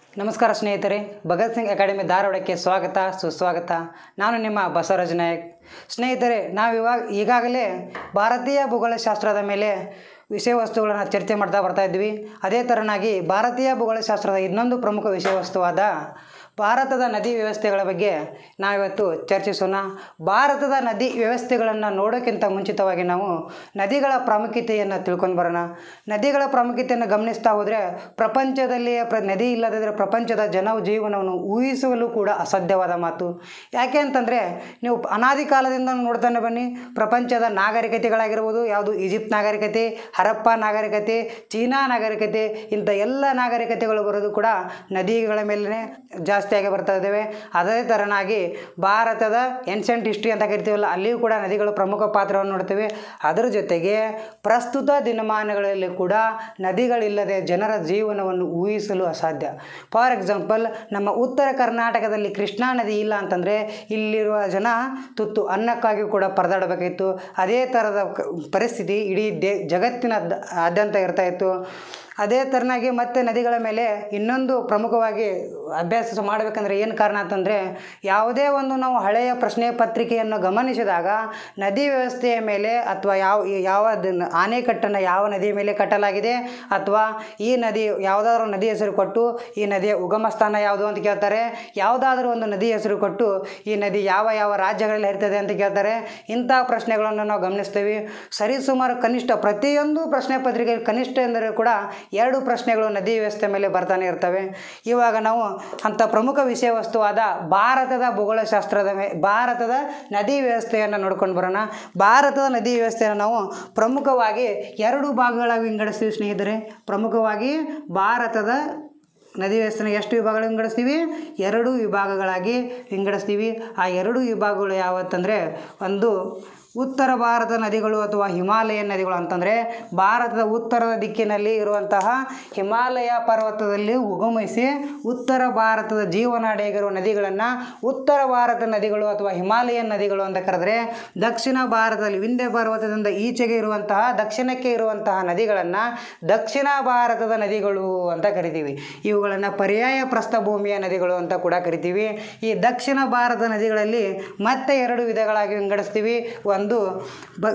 ನಮಸ್ಕಾರ ಸ್ನೇಹಿತರೆ ಭಗತ್ ಸಿಂಗ್ ಅಕಾಡೆಮಿ ಧಾರವಾಡಕ್ಕೆ ಸ್ವಾಗತ ಸುಸ್ವಾಗತ ನಾನು ನಿಮ್ಮ ಬಸವರಾಜ ನಾಯಕ್ ಸ್ನೇಹಿತರೆ ನಾವು ಇವಾಗ ಈಗಾಗಲೇ ಭಾರತೀಯ ಭೂಗೋಳಶಾಸ್ತ್ರದ ಮೇಲೆ ವಿಷಯ ವಸ್ತುಗಳನ್ನು ಚರ್ಚೆ ಮಾಡ್ತಾ ಬರ್ತಾ ಇದ್ವಿ ಅದೇ ಥರನಾಗಿ ಭಾರತೀಯ ಭೂಗೋಳಶಾಸ್ತ್ರದ ಇನ್ನೊಂದು ಪ್ರಮುಖ ವಿಷಯ ವಸ್ತುವಾದ ಭಾರತದ ನದಿ ವ್ಯವಸ್ಥೆಗಳ ಬಗ್ಗೆ ನಾವಿವತ್ತು ಚರ್ಚಿಸೋಣ ಭಾರತದ ನದಿ ವ್ಯವಸ್ಥೆಗಳನ್ನು ನೋಡೋಕ್ಕಿಂತ ಮುಂಚಿತವಾಗಿ ನಾವು ನದಿಗಳ ಪ್ರಾಮುಖ್ಯತೆಯನ್ನು ತಿಳ್ಕೊಂಡು ಬರೋಣ ನದಿಗಳ ಪ್ರಾಮುಖ್ಯತೆಯನ್ನು ಗಮನಿಸ್ತಾ ಹೋದರೆ ಪ್ರಪಂಚದಲ್ಲಿಯೇ ಪ್ರ ನದಿ ಇಲ್ಲದಿದ್ದರೆ ಪ್ರಪಂಚದ ಜನವು ಜೀವನವನ್ನು ಊಹಿಸಲು ಕೂಡ ಅಸಾಧ್ಯವಾದ ಮಾತು ಯಾಕೆ ಅಂತಂದರೆ ನೀವು ಅನಾದಿ ಕಾಲದಿಂದ ನೋಡ್ತಾನೆ ಬನ್ನಿ ಪ್ರಪಂಚದ ನಾಗರಿಕತೆಗಳಾಗಿರ್ಬೋದು ಯಾವುದು ಈಜಿಪ್ಟ್ ನಾಗರಿಕತೆ ಹರಪ್ಪ ನಾಗರಿಕತೆ ಚೀನಾ ನಾಗರಿಕತೆ ಇಂಥ ಎಲ್ಲ ನಾಗರಿಕತೆಗಳು ಬರೋದು ಕೂಡ ನದಿಗಳ ಮೇಲೇ ಜಾಸ್ತಿಯಾಗಿ ಬರ್ತಾ ಇದ್ದಾವೆ ಅದೇ ಥರನಾಗಿ ಭಾರತದ ಏನ್ಷಂಟ್ ಹಿಸ್ಟ್ರಿ ಅಂತ ಕರಿತೀವಲ್ಲ ಅಲ್ಲಿಯೂ ಕೂಡ ನದಿಗಳು ಪ್ರಮುಖ ಪಾತ್ರವನ್ನು ನೋಡ್ತೇವೆ ಅದರ ಜೊತೆಗೆ ಪ್ರಸ್ತುತ ದಿನಮಾನಗಳಲ್ಲಿ ಕೂಡ ನದಿಗಳಿಲ್ಲದೆ ಜನರ ಜೀವನವನ್ನು ಊಹಿಸಲು ಅಸಾಧ್ಯ ಫಾರ್ ಎಕ್ಸಾಂಪಲ್ ನಮ್ಮ ಉತ್ತರ ಕರ್ನಾಟಕದಲ್ಲಿ ಕೃಷ್ಣಾ ನದಿ ಇಲ್ಲ ಅಂತಂದರೆ ಇಲ್ಲಿರುವ ಜನ ತುತ್ತು ಅನ್ನಕ್ಕಾಗಿ ಕೂಡ ಪರದಾಡಬೇಕಾಗಿತ್ತು ಅದೇ ಥರದ ಕ- ಪರಿಸ್ಥಿತಿ ಇಡೀ ದೇ ಜಗತ್ತಿನ ಆದ್ಯಂತ ಇರ್ತಾ ಇತ್ತು ಅದೇ ಥರನಾಗಿ ಮತ್ತೆ ನದಿಗಳ ಮೇಲೆ ಇನ್ನೊಂದು ಪ್ರಮುಖವಾಗಿ ಅಭ್ಯಾಸ ಮಾಡಬೇಕಂದ್ರೆ ಏನು ಕಾರಣ ಅಂತಂದರೆ ಯಾವುದೇ ಒಂದು ನಾವು ಹಳೆಯ ಪ್ರಶ್ನೆ ಪತ್ರಿಕೆಯನ್ನು ಗಮನಿಸಿದಾಗ ನದಿ ವ್ಯವಸ್ಥೆಯ ಮೇಲೆ ಅಥವಾ ಯಾವ ಯಾವ ಅದನ್ನ ಆಣೆಕಟ್ಟನ್ನು ಯಾವ ನದಿಯ ಮೇಲೆ ಕಟ್ಟಲಾಗಿದೆ ಅಥವಾ ಈ ನದಿ ಯಾವುದಾದ್ರೂ ನದಿ ಹೆಸರು ಕೊಟ್ಟು ಈ ನದಿಯ ಉಗಮ ಸ್ಥಾನ ಯಾವುದು ಅಂತ ಕೇಳ್ತಾರೆ ಯಾವುದಾದ್ರೂ ಒಂದು ನದಿ ಹೆಸರು ಕೊಟ್ಟು ಈ ನದಿ ಯಾವ ಯಾವ ರಾಜ್ಯಗಳಲ್ಲಿ ಹರಿತದೆ ಅಂತ ಕೇಳ್ತಾರೆ ಇಂಥ ಪ್ರಶ್ನೆಗಳನ್ನು ನಾವು ಗಮನಿಸ್ತೀವಿ ಸರಿಸುಮಾರು ಕನಿಷ್ಠ ಪ್ರತಿಯೊಂದು ಪ್ರಶ್ನೆ ಪತ್ರಿಕೆ ಕನಿಷ್ಠ ಎಂದರೆ ಕೂಡ ಎರಡು ಪ್ರಶ್ನೆಗಳು ನದಿ ವ್ಯವಸ್ಥೆ ಮೇಲೆ ಬರ್ತಾನೆ ಇರ್ತವೆ ಇವಾಗ ನಾವು ಅಂಥ ಪ್ರಮುಖ ವಿಷಯ ವಸ್ತುವಾದ ಭಾರತದ ಭೂಗೋಳಶಾಸ್ತ್ರದ ಮೇ ಭಾರತದ ನದಿ ವ್ಯವಸ್ಥೆಯನ್ನು ನೋಡ್ಕೊಂಡು ಬರೋಣ ಭಾರತದ ನದಿ ವ್ಯವಸ್ಥೆಯನ್ನು ನಾವು ಪ್ರಮುಖವಾಗಿ ಎರಡು ಭಾಗಗಳಾಗಿ ವಿಂಗಡಿಸ್ತೀವಿ ಸ್ನೇಹಿತರೆ ಪ್ರಮುಖವಾಗಿ ಭಾರತದ ನದಿ ವ್ಯವಸ್ಥೆನ ಎಷ್ಟು ವಿಭಾಗಗಳು ವಿಂಗಡಿಸ್ತೀವಿ ಎರಡು ವಿಭಾಗಗಳಾಗಿ ವಿಂಗಡಿಸ್ತೀವಿ ಆ ಎರಡು ವಿಭಾಗಗಳು ಯಾವತ್ತಂದರೆ ಒಂದು ಉತ್ತರ ಭಾರತ ನದಿಗಳು ಅಥವಾ ಹಿಮಾಲಯನ್ ನದಿಗಳು ಅಂತಂದರೆ ಭಾರತದ ಉತ್ತರದ ದಿಕ್ಕಿನಲ್ಲಿ ಇರುವಂತಹ ಹಿಮಾಲಯ ಪರ್ವತದಲ್ಲಿ ಉಗಮಿಸಿ ಉತ್ತರ ಭಾರತದ ಜೀವನಾಡಿಯಾಗಿರುವ ನದಿಗಳನ್ನು ಉತ್ತರ ಭಾರತ ನದಿಗಳು ಅಥವಾ ಹಿಮಾಲಯನ್ ನದಿಗಳು ಅಂತ ಕರೆದ್ರೆ ದಕ್ಷಿಣ ಭಾರತದಲ್ಲಿ ವಿಂಧ್ಯ ಪರ್ವತದಿಂದ ಈಚೆಗೆ ಇರುವಂತಹ ದಕ್ಷಿಣಕ್ಕೆ ಇರುವಂತಹ ನದಿಗಳನ್ನು ದಕ್ಷಿಣ ಭಾರತದ ನದಿಗಳು ಅಂತ ಕರಿತೀವಿ ಇವುಗಳನ್ನು ಪರ್ಯಾಯ ಪ್ರಸ್ಥಭೂಮಿಯ ನದಿಗಳು ಅಂತ ಕೂಡ ಕರಿತೀವಿ ಈ ದಕ್ಷಿಣ ಭಾರತ ನದಿಗಳಲ್ಲಿ ಮತ್ತೆ ಎರಡು ವಿಧಗಳಾಗಿ ವಿಂಗಡಿಸ್ತೀವಿ ಒಂದು ಬ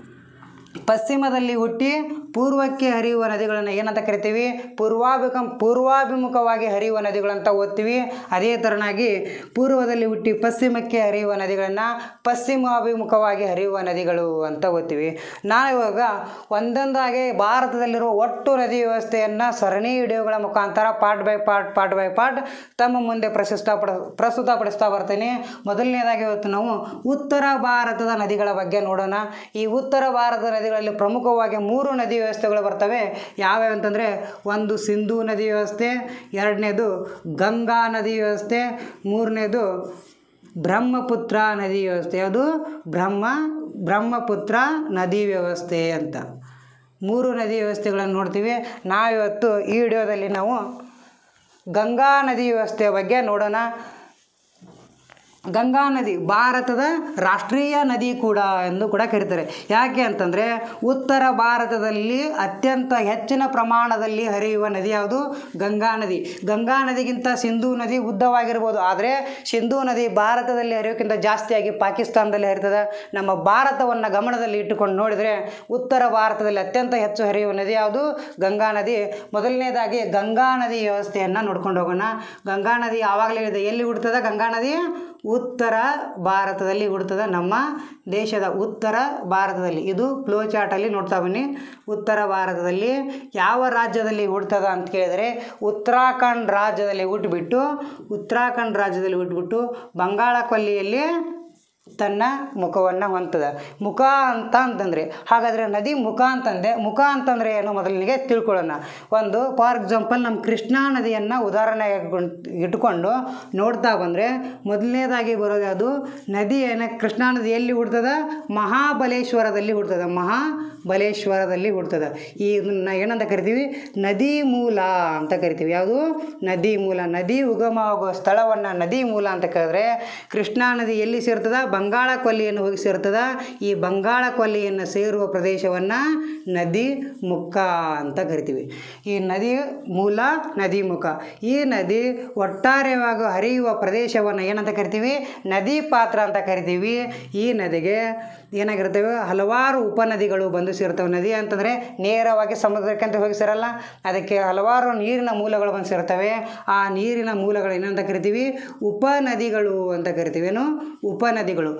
ಪಶ್ಚಿಮದಲ್ಲಿ ಹುಟ್ಟಿ ಪೂರ್ವಕ್ಕೆ ಹರಿಯುವ ನದಿಗಳನ್ನು ಏನಂತ ಕರಿತೀವಿ ಪೂರ್ವಾಭಿಕ ಪೂರ್ವಾಭಿಮುಖವಾಗಿ ಹರಿಯುವ ನದಿಗಳಂತ ಓದ್ತೀವಿ ಅದೇ ಥರನಾಗಿ ಪೂರ್ವದಲ್ಲಿ ಹುಟ್ಟಿ ಪಶ್ಚಿಮಕ್ಕೆ ಹರಿಯುವ ನದಿಗಳನ್ನು ಪಶ್ಚಿಮಾಭಿಮುಖವಾಗಿ ಹರಿಯುವ ನದಿಗಳು ಅಂತ ಓದ್ತೀವಿ ನಾನು ಇವಾಗ ಒಂದೊಂದಾಗಿ ಭಾರತದಲ್ಲಿರುವ ಒಟ್ಟು ನದಿ ವ್ಯವಸ್ಥೆಯನ್ನು ಸರಣಿ ವಿಡಿಯೋಗಳ ಮುಖಾಂತರ part by part part by part ತಮ್ಮ ಮುಂದೆ ಪ್ರಶಸ್ತ ಪಡ ಪ್ರಸ್ತುತಪಡಿಸ್ತಾ ಬರ್ತೀನಿ ಮೊದಲನೇದಾಗಿ ಇವತ್ತು ನಾವು ಉತ್ತರ ಭಾರತದ ನದಿಗಳ ಬಗ್ಗೆ ನೋಡೋಣ ಈ ಉತ್ತರ ಭಾರತದ ನದಿಗಳಲ್ಲಿ ಪ್ರಮುಖವಾಗಿ ಮೂರು ನದಿ ವ್ಯವಸ್ಥೆಗಳು ಬರ್ತವೆ ಯಾವ್ಯಾವ ಅಂತಂದರೆ ಒಂದು ಸಿಂಧೂ ನದಿ ವ್ಯವಸ್ಥೆ ಎರಡನೇದು ಗಂಗಾ ನದಿ ವ್ಯವಸ್ಥೆ ಮೂರನೇದು ಬ್ರಹ್ಮಪುತ್ರ ನದಿ ವ್ಯವಸ್ಥೆ ಅದು ಬ್ರಹ್ಮ ಬ್ರಹ್ಮಪುತ್ರ ನದಿ ವ್ಯವಸ್ಥೆ ಅಂತ ಮೂರು ನದಿ ವ್ಯವಸ್ಥೆಗಳನ್ನು ನೋಡ್ತೀವಿ ನಾವಿವತ್ತು ಈ ವಿಡಿಯೋದಲ್ಲಿ ನಾವು ಗಂಗಾ ನದಿ ವ್ಯವಸ್ಥೆಯ ಬಗ್ಗೆ ನೋಡೋಣ ಗಂಗಾ ನದಿ ಭಾರತದ ರಾಷ್ಟ್ರೀಯ ನದಿ ಕೂಡ ಎಂದು ಕೂಡ ಕರೀತಾರೆ ಯಾಕೆ ಅಂತಂದರೆ ಉತ್ತರ ಭಾರತದಲ್ಲಿ ಅತ್ಯಂತ ಹೆಚ್ಚಿನ ಪ್ರಮಾಣದಲ್ಲಿ ಹರಿಯುವ ನದಿ ಯಾವುದು ಗಂಗಾ ನದಿ ಗಂಗಾ ನದಿಗಿಂತ ಸಿಂಧೂ ನದಿ ಉದ್ದವಾಗಿರ್ಬೋದು ಆದರೆ ಸಿಂಧೂ ನದಿ ಭಾರತದಲ್ಲಿ ಹರಿಯೋಕ್ಕಿಂತ ಜಾಸ್ತಿಯಾಗಿ ಪಾಕಿಸ್ತಾನದಲ್ಲಿ ಹರಿತದೆ ನಮ್ಮ ಭಾರತವನ್ನು ಗಮನದಲ್ಲಿ ಇಟ್ಟುಕೊಂಡು ನೋಡಿದರೆ ಉತ್ತರ ಭಾರತದಲ್ಲಿ ಅತ್ಯಂತ ಹೆಚ್ಚು ಹರಿಯುವ ನದಿ ಯಾವುದು ಗಂಗಾ ನದಿ ಮೊದಲನೇದಾಗಿ ಗಂಗಾ ನದಿ ವ್ಯವಸ್ಥೆಯನ್ನು ನೋಡ್ಕೊಂಡು ಹೋಗೋಣ ಗಂಗಾ ನದಿ ಆವಾಗಲೇ ಹೇಳಿದೆ ಎಲ್ಲಿ ಹುಡ್ತದ ಗಂಗಾ ನದಿ ಉತ್ತರ ಭಾರತದಲ್ಲಿ ಹುಡ್ತದ ನಮ್ಮ ದೇಶದ ಉತ್ತರ ಭಾರತದಲ್ಲಿ ಇದು ಫ್ಲೋ ಚಾರ್ಟಲ್ಲಿ ನೋಡ್ತಾ ಬನ್ನಿ ಉತ್ತರ ಭಾರತದಲ್ಲಿ ಯಾವ ರಾಜ್ಯದಲ್ಲಿ ಹುಡ್ತದ ಅಂತ ಕೇಳಿದರೆ ಉತ್ತರಾಖಂಡ್ ರಾಜ್ಯದಲ್ಲಿ ಹುಟ್ಟುಬಿಟ್ಟು ಉತ್ತರಾಖಂಡ್ ರಾಜ್ಯದಲ್ಲಿ ಹುಟ್ಟುಬಿಟ್ಟು ಬಂಗಾಳ ಕೊಲ್ಲಿಯಲ್ಲಿ ತನ್ನ ಮುಖವನ್ನು ಹೊಂತದ ಮುಖ ಅಂತ ಅಂತಂದರೆ ಹಾಗಾದರೆ ನದಿ ಮುಖ ಅಂತಂದೆ ಮುಖ ಅಂತಂದರೆ ಏನು ಮೊದಲಿಗೆ ತಿಳ್ಕೊಳ್ಳೋಣ ಒಂದು ಫಾರ್ ಎಕ್ಸಾಂಪಲ್ ನಮ್ಮ ಕೃಷ್ಣಾ ನದಿಯನ್ನು ಉದಾಹರಣೆ ಇಟ್ಕೊಂಡು ನೋಡ್ತಾ ಬಂದರೆ ಮೊದಲನೇದಾಗಿ ಬರೋದು ಅದು ನದಿ ಏನ ಕೃಷ್ಣಾ ನದಿ ಎಲ್ಲಿ ಹುಡ್ತದ ಮಹಾಬಲೇಶ್ವರದಲ್ಲಿ ಹುಡ್ತದ ಮಹಾಬಲೇಶ್ವರದಲ್ಲಿ ಹುಡ್ತದ ಈ ಇದನ್ನ ಏನಂತ ಕರಿತೀವಿ ನದಿ ಮೂಲ ಅಂತ ಕರಿತೀವಿ ಯಾವುದು ನದಿ ಮೂಲ ನದಿ ಉಗಮ ಆಗುವ ಸ್ಥಳವನ್ನು ನದಿ ಮೂಲ ಅಂತ ಕರೆದ್ರೆ ಕೃಷ್ಣಾ ನದಿ ಎಲ್ಲಿ ಸೇರ್ತದ ಬಂಗಾಳ ಕೊಲ್ಲಿಯನ್ನು ಹೋಗಿ ಸೇರ್ತದ ಈ ಬಂಗಾಳ ಕೊಲ್ಲಿಯನ್ನು ಸೇರುವ ಪ್ರದೇಶವನ್ನು ನದಿ ಮುಖ ಅಂತ ಕರಿತೀವಿ ಈ ನದಿ ಮೂಲ ನದಿ ಮುಖ ಈ ನದಿ ಒಟ್ಟಾರೆವಾಗಿ ಹರಿಯುವ ಪ್ರದೇಶವನ್ನು ಏನಂತ ಕರಿತೀವಿ ನದಿ ಪಾತ್ರ ಅಂತ ಕರಿತೀವಿ ಈ ನದಿಗೆ ಏನಾಗಿರ್ತವೆ ಹಲವಾರು ಉಪನದಿಗಳು ಬಂದು ಸೇರ್ತವೆ ನದಿ ಅಂತಂದರೆ ನೇರವಾಗಿ ಸಮುದ್ರಕ್ಕೆ ಅಂತ ಹೋಗಿ ಸೇರಲ್ಲ ಅದಕ್ಕೆ ಹಲವಾರು ನೀರಿನ ಮೂಲಗಳು ಬಂದು ಸೇರ್ತವೆ ಆ ನೀರಿನ ಮೂಲಗಳು ಏನಂತ ಕರಿತೀವಿ ಉಪನದಿಗಳು ಅಂತ ಕರಿತೀವಿ ಏನು ಉಪನದಿಗಳು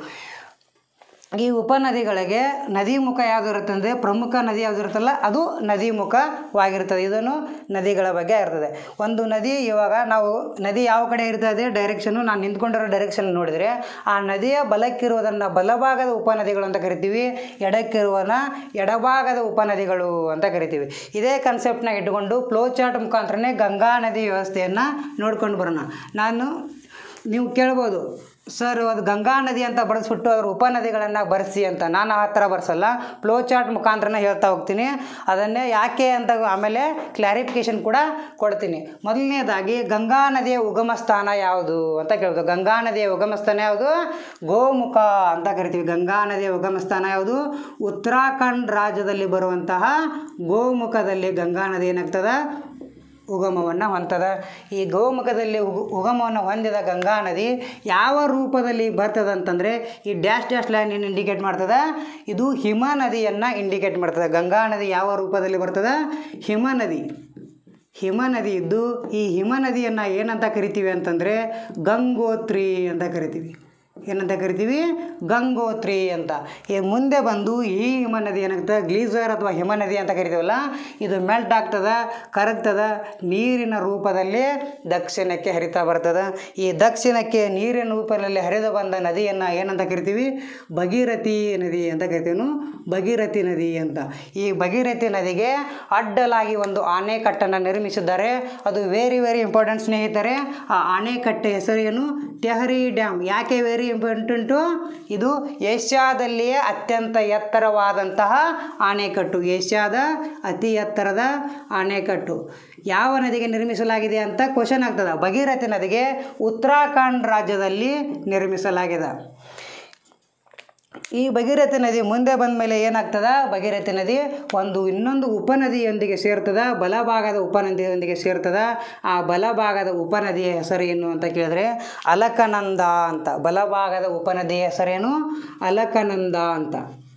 ಈ ಉಪನದಿಗಳಿಗೆ ನದಿ ಮುಖ ಯಾವುದು ಇರುತ್ತೆ ಅಂದರೆ ಪ್ರಮುಖ ನದಿ ಯಾವುದು ಇರುತ್ತಲ್ಲ ಅದು ನದಿ ಮುಖವಾಗಿರ್ತದೆ ಇದನ್ನು ನದಿಗಳ ಬಗ್ಗೆ ಇರ್ತದೆ ಒಂದು ನದಿ ಇವಾಗ ನಾವು ನದಿ ಯಾವ ಕಡೆ ಇರ್ತದೆ ಡೈರೆಕ್ಷನು ನಾನು ನಿಂತ್ಕೊಂಡಿರೋ ಡೈರೆಕ್ಷನ್ ನೋಡಿದರೆ ಆ ನದಿಯ ಬಲಕ್ಕಿರುವುದನ್ನು ಬಲಭಾಗದ ಉಪನದಿಗಳು ಅಂತ ಕರಿತೀವಿ ಎಡಕ್ಕಿರುವನ ಎಡಭಾಗದ ಉಪನದಿಗಳು ಅಂತ ಕರಿತೀವಿ ಇದೇ ಕನ್ಸೆಪ್ಟ್ನ ಇಟ್ಕೊಂಡು ಫ್ಲೋ ಚಾರ್ಟ್ ಮುಖಾಂತರನೇ ಗಂಗಾ ನದಿ ವ್ಯವಸ್ಥೆಯನ್ನು ನೋಡ್ಕೊಂಡು ಬರೋಣ ನಾನು ನೀವು ಕೇಳ್ಬೋದು ಸರ್ ಅದು ಗಂಗಾ ನದಿ ಅಂತ ಬರೆಸ್ಬಿಟ್ಟು ಅದ್ರ ಉಪನದಿಗಳನ್ನು ಬರೆಸಿ ಅಂತ ನಾನು ಆ ಥರ ಬರ್ಸಲ್ಲ ಫ್ಲೋ ಚಾರ್ಟ್ ಮುಖಾಂತರನೇ ಹೇಳ್ತಾ ಹೋಗ್ತೀನಿ ಅದನ್ನೇ ಯಾಕೆ ಅಂತ ಆಮೇಲೆ ಕ್ಲಾರಿಫಿಕೇಶನ್ ಕೂಡ ಕೊಡ್ತೀನಿ ಮೊದಲನೇದಾಗಿ ಗಂಗಾ ನದಿಯ ಉಗಮ ಸ್ಥಾನ ಯಾವುದು ಅಂತ ಕೇಳೋದು ಗಂಗಾ ನದಿಯ ಉಗಮ ಸ್ಥಾನ ಯಾವುದು ಗೋಮುಖ ಅಂತ ಕರಿತೀವಿ ಗಂಗಾ ನದಿಯ ಉಗಮ ಸ್ಥಾನ ಯಾವುದು ಉತ್ತರಾಖಂಡ್ ರಾಜ್ಯದಲ್ಲಿ ಬರುವಂತಹ ಗೋಮುಖದಲ್ಲಿ ಗಂಗಾ ನದಿ ಏನಾಗ್ತದೆ ಉಗಮವನ್ನು ಹೊಂದದ ಈ ಗೋಮುಖದಲ್ಲಿ ಉಗ ಉಗಮವನ್ನು ಹೊಂದಿದ ಗಂಗಾ ನದಿ ಯಾವ ರೂಪದಲ್ಲಿ ಬರ್ತದೆ ಅಂತಂದರೆ ಈ ಡ್ಯಾಶ್ ಡ್ಯಾಶ್ ಲೈನ್ ಏನು ಇಂಡಿಕೇಟ್ ಮಾಡ್ತದೆ ಇದು ಹಿಮ ನದಿಯನ್ನು ಇಂಡಿಕೇಟ್ ಮಾಡ್ತದೆ ಗಂಗಾ ನದಿ ಯಾವ ರೂಪದಲ್ಲಿ ಬರ್ತದೆ ಹಿಮ ನದಿ ಹಿಮ ನದಿ ಇದ್ದು ಈ ಹಿಮ ನದಿಯನ್ನು ಏನಂತ ಕರಿತೀವಿ ಅಂತಂದರೆ ಗಂಗೋತ್ರಿ ಅಂತ ಕರಿತೀವಿ ಏನಂತ ಕರಿತೀವಿ ಗಂಗೋತ್ರಿ ಅಂತ ಈ ಮುಂದೆ ಬಂದು ಈ ಹಿಮ ನದಿ ಏನಾಗ್ತದೆ ಗ್ಲೀಸರ್ ಅಥವಾ ಹಿಮ ನದಿ ಅಂತ ಕರಿತೀವಲ್ಲ ಇದು ಮೆಲ್ಟ್ ಆಗ್ತದ ಕರಗ್ತದ ನೀರಿನ ರೂಪದಲ್ಲಿ ದಕ್ಷಿಣಕ್ಕೆ ಹರಿತಾ ಬರ್ತದೆ ಈ ದಕ್ಷಿಣಕ್ಕೆ ನೀರಿನ ರೂಪದಲ್ಲಿ ಹರಿದು ಬಂದ ನದಿಯನ್ನು ಏನಂತ ಕರಿತೀವಿ ಭಗೀರಥಿ ನದಿ ಅಂತ ಕರಿತೀವಿ ನಾವು. ಭಗೀರಥಿ ನದಿ ಅಂತ ಈ ಭಗೀರಥಿ ನದಿಗೆ ಅಡ್ಡಲಾಗಿ ಒಂದು ಆಣೆಕಟ್ಟನ್ನು ನಿರ್ಮಿಸಿದ್ದಾರೆ ಅದು ವೆರಿ ವೆರಿ ಇಂಪಾರ್ಟೆಂಟ್ ಸ್ನೇಹಿತರೆ ಆ ಆಣೆಕಟ್ಟೆ ಹೆಸರು ಏನು ತೆಹರಿ ಡ್ಯಾಮ್ ಯಾಕೆ ವೆರಿ ಇಂಪಾರ್ಟೆಂಟು ಇದು ಏಷ್ಯಾದಲ್ಲಿಯೇ ಅತ್ಯಂತ ಎತ್ತರವಾದಂತಹ ಆಣೆಕಟ್ಟು ಏಷ್ಯಾದ ಅತಿ ಎತ್ತರದ ಆಣೆಕಟ್ಟು ಯಾವ ನದಿಗೆ ನಿರ್ಮಿಸಲಾಗಿದೆ ಅಂತ ಕ್ವಶನ್ ಆಗ್ತದೆ ಭಗೀರಥಿ ನದಿಗೆ ಉತ್ತರಾಖಂಡ್ ರಾಜ್ಯದಲ್ಲಿ ನಿರ್ಮಿಸಲಾಗಿದೆ ಈ ಭಗೀರಥಿ ನದಿ ಮುಂದೆ ಬಂದ ಮೇಲೆ ಏನಾಗ್ತದ ಭಗೀರಥಿ ನದಿ ಒಂದು ಇನ್ನೊಂದು ಉಪನದಿಯೊಂದಿಗೆ ಸೇರ್ತದ ಬಲಭಾಗದ ಉಪನದಿಯೊಂದಿಗೆ ಸೇರ್ತದ ಆ ಬಲಭಾಗದ ಉಪನದಿಯ ಹೆಸರೇನು ಅಂತ ಕೇಳಿದ್ರೆ ಅಲಕನಂದ ಅಂತ ಬಲಭಾಗದ ಉಪನದಿಯ ಹೆಸರೇನು ಅಲಕನಂದ ಅಂತ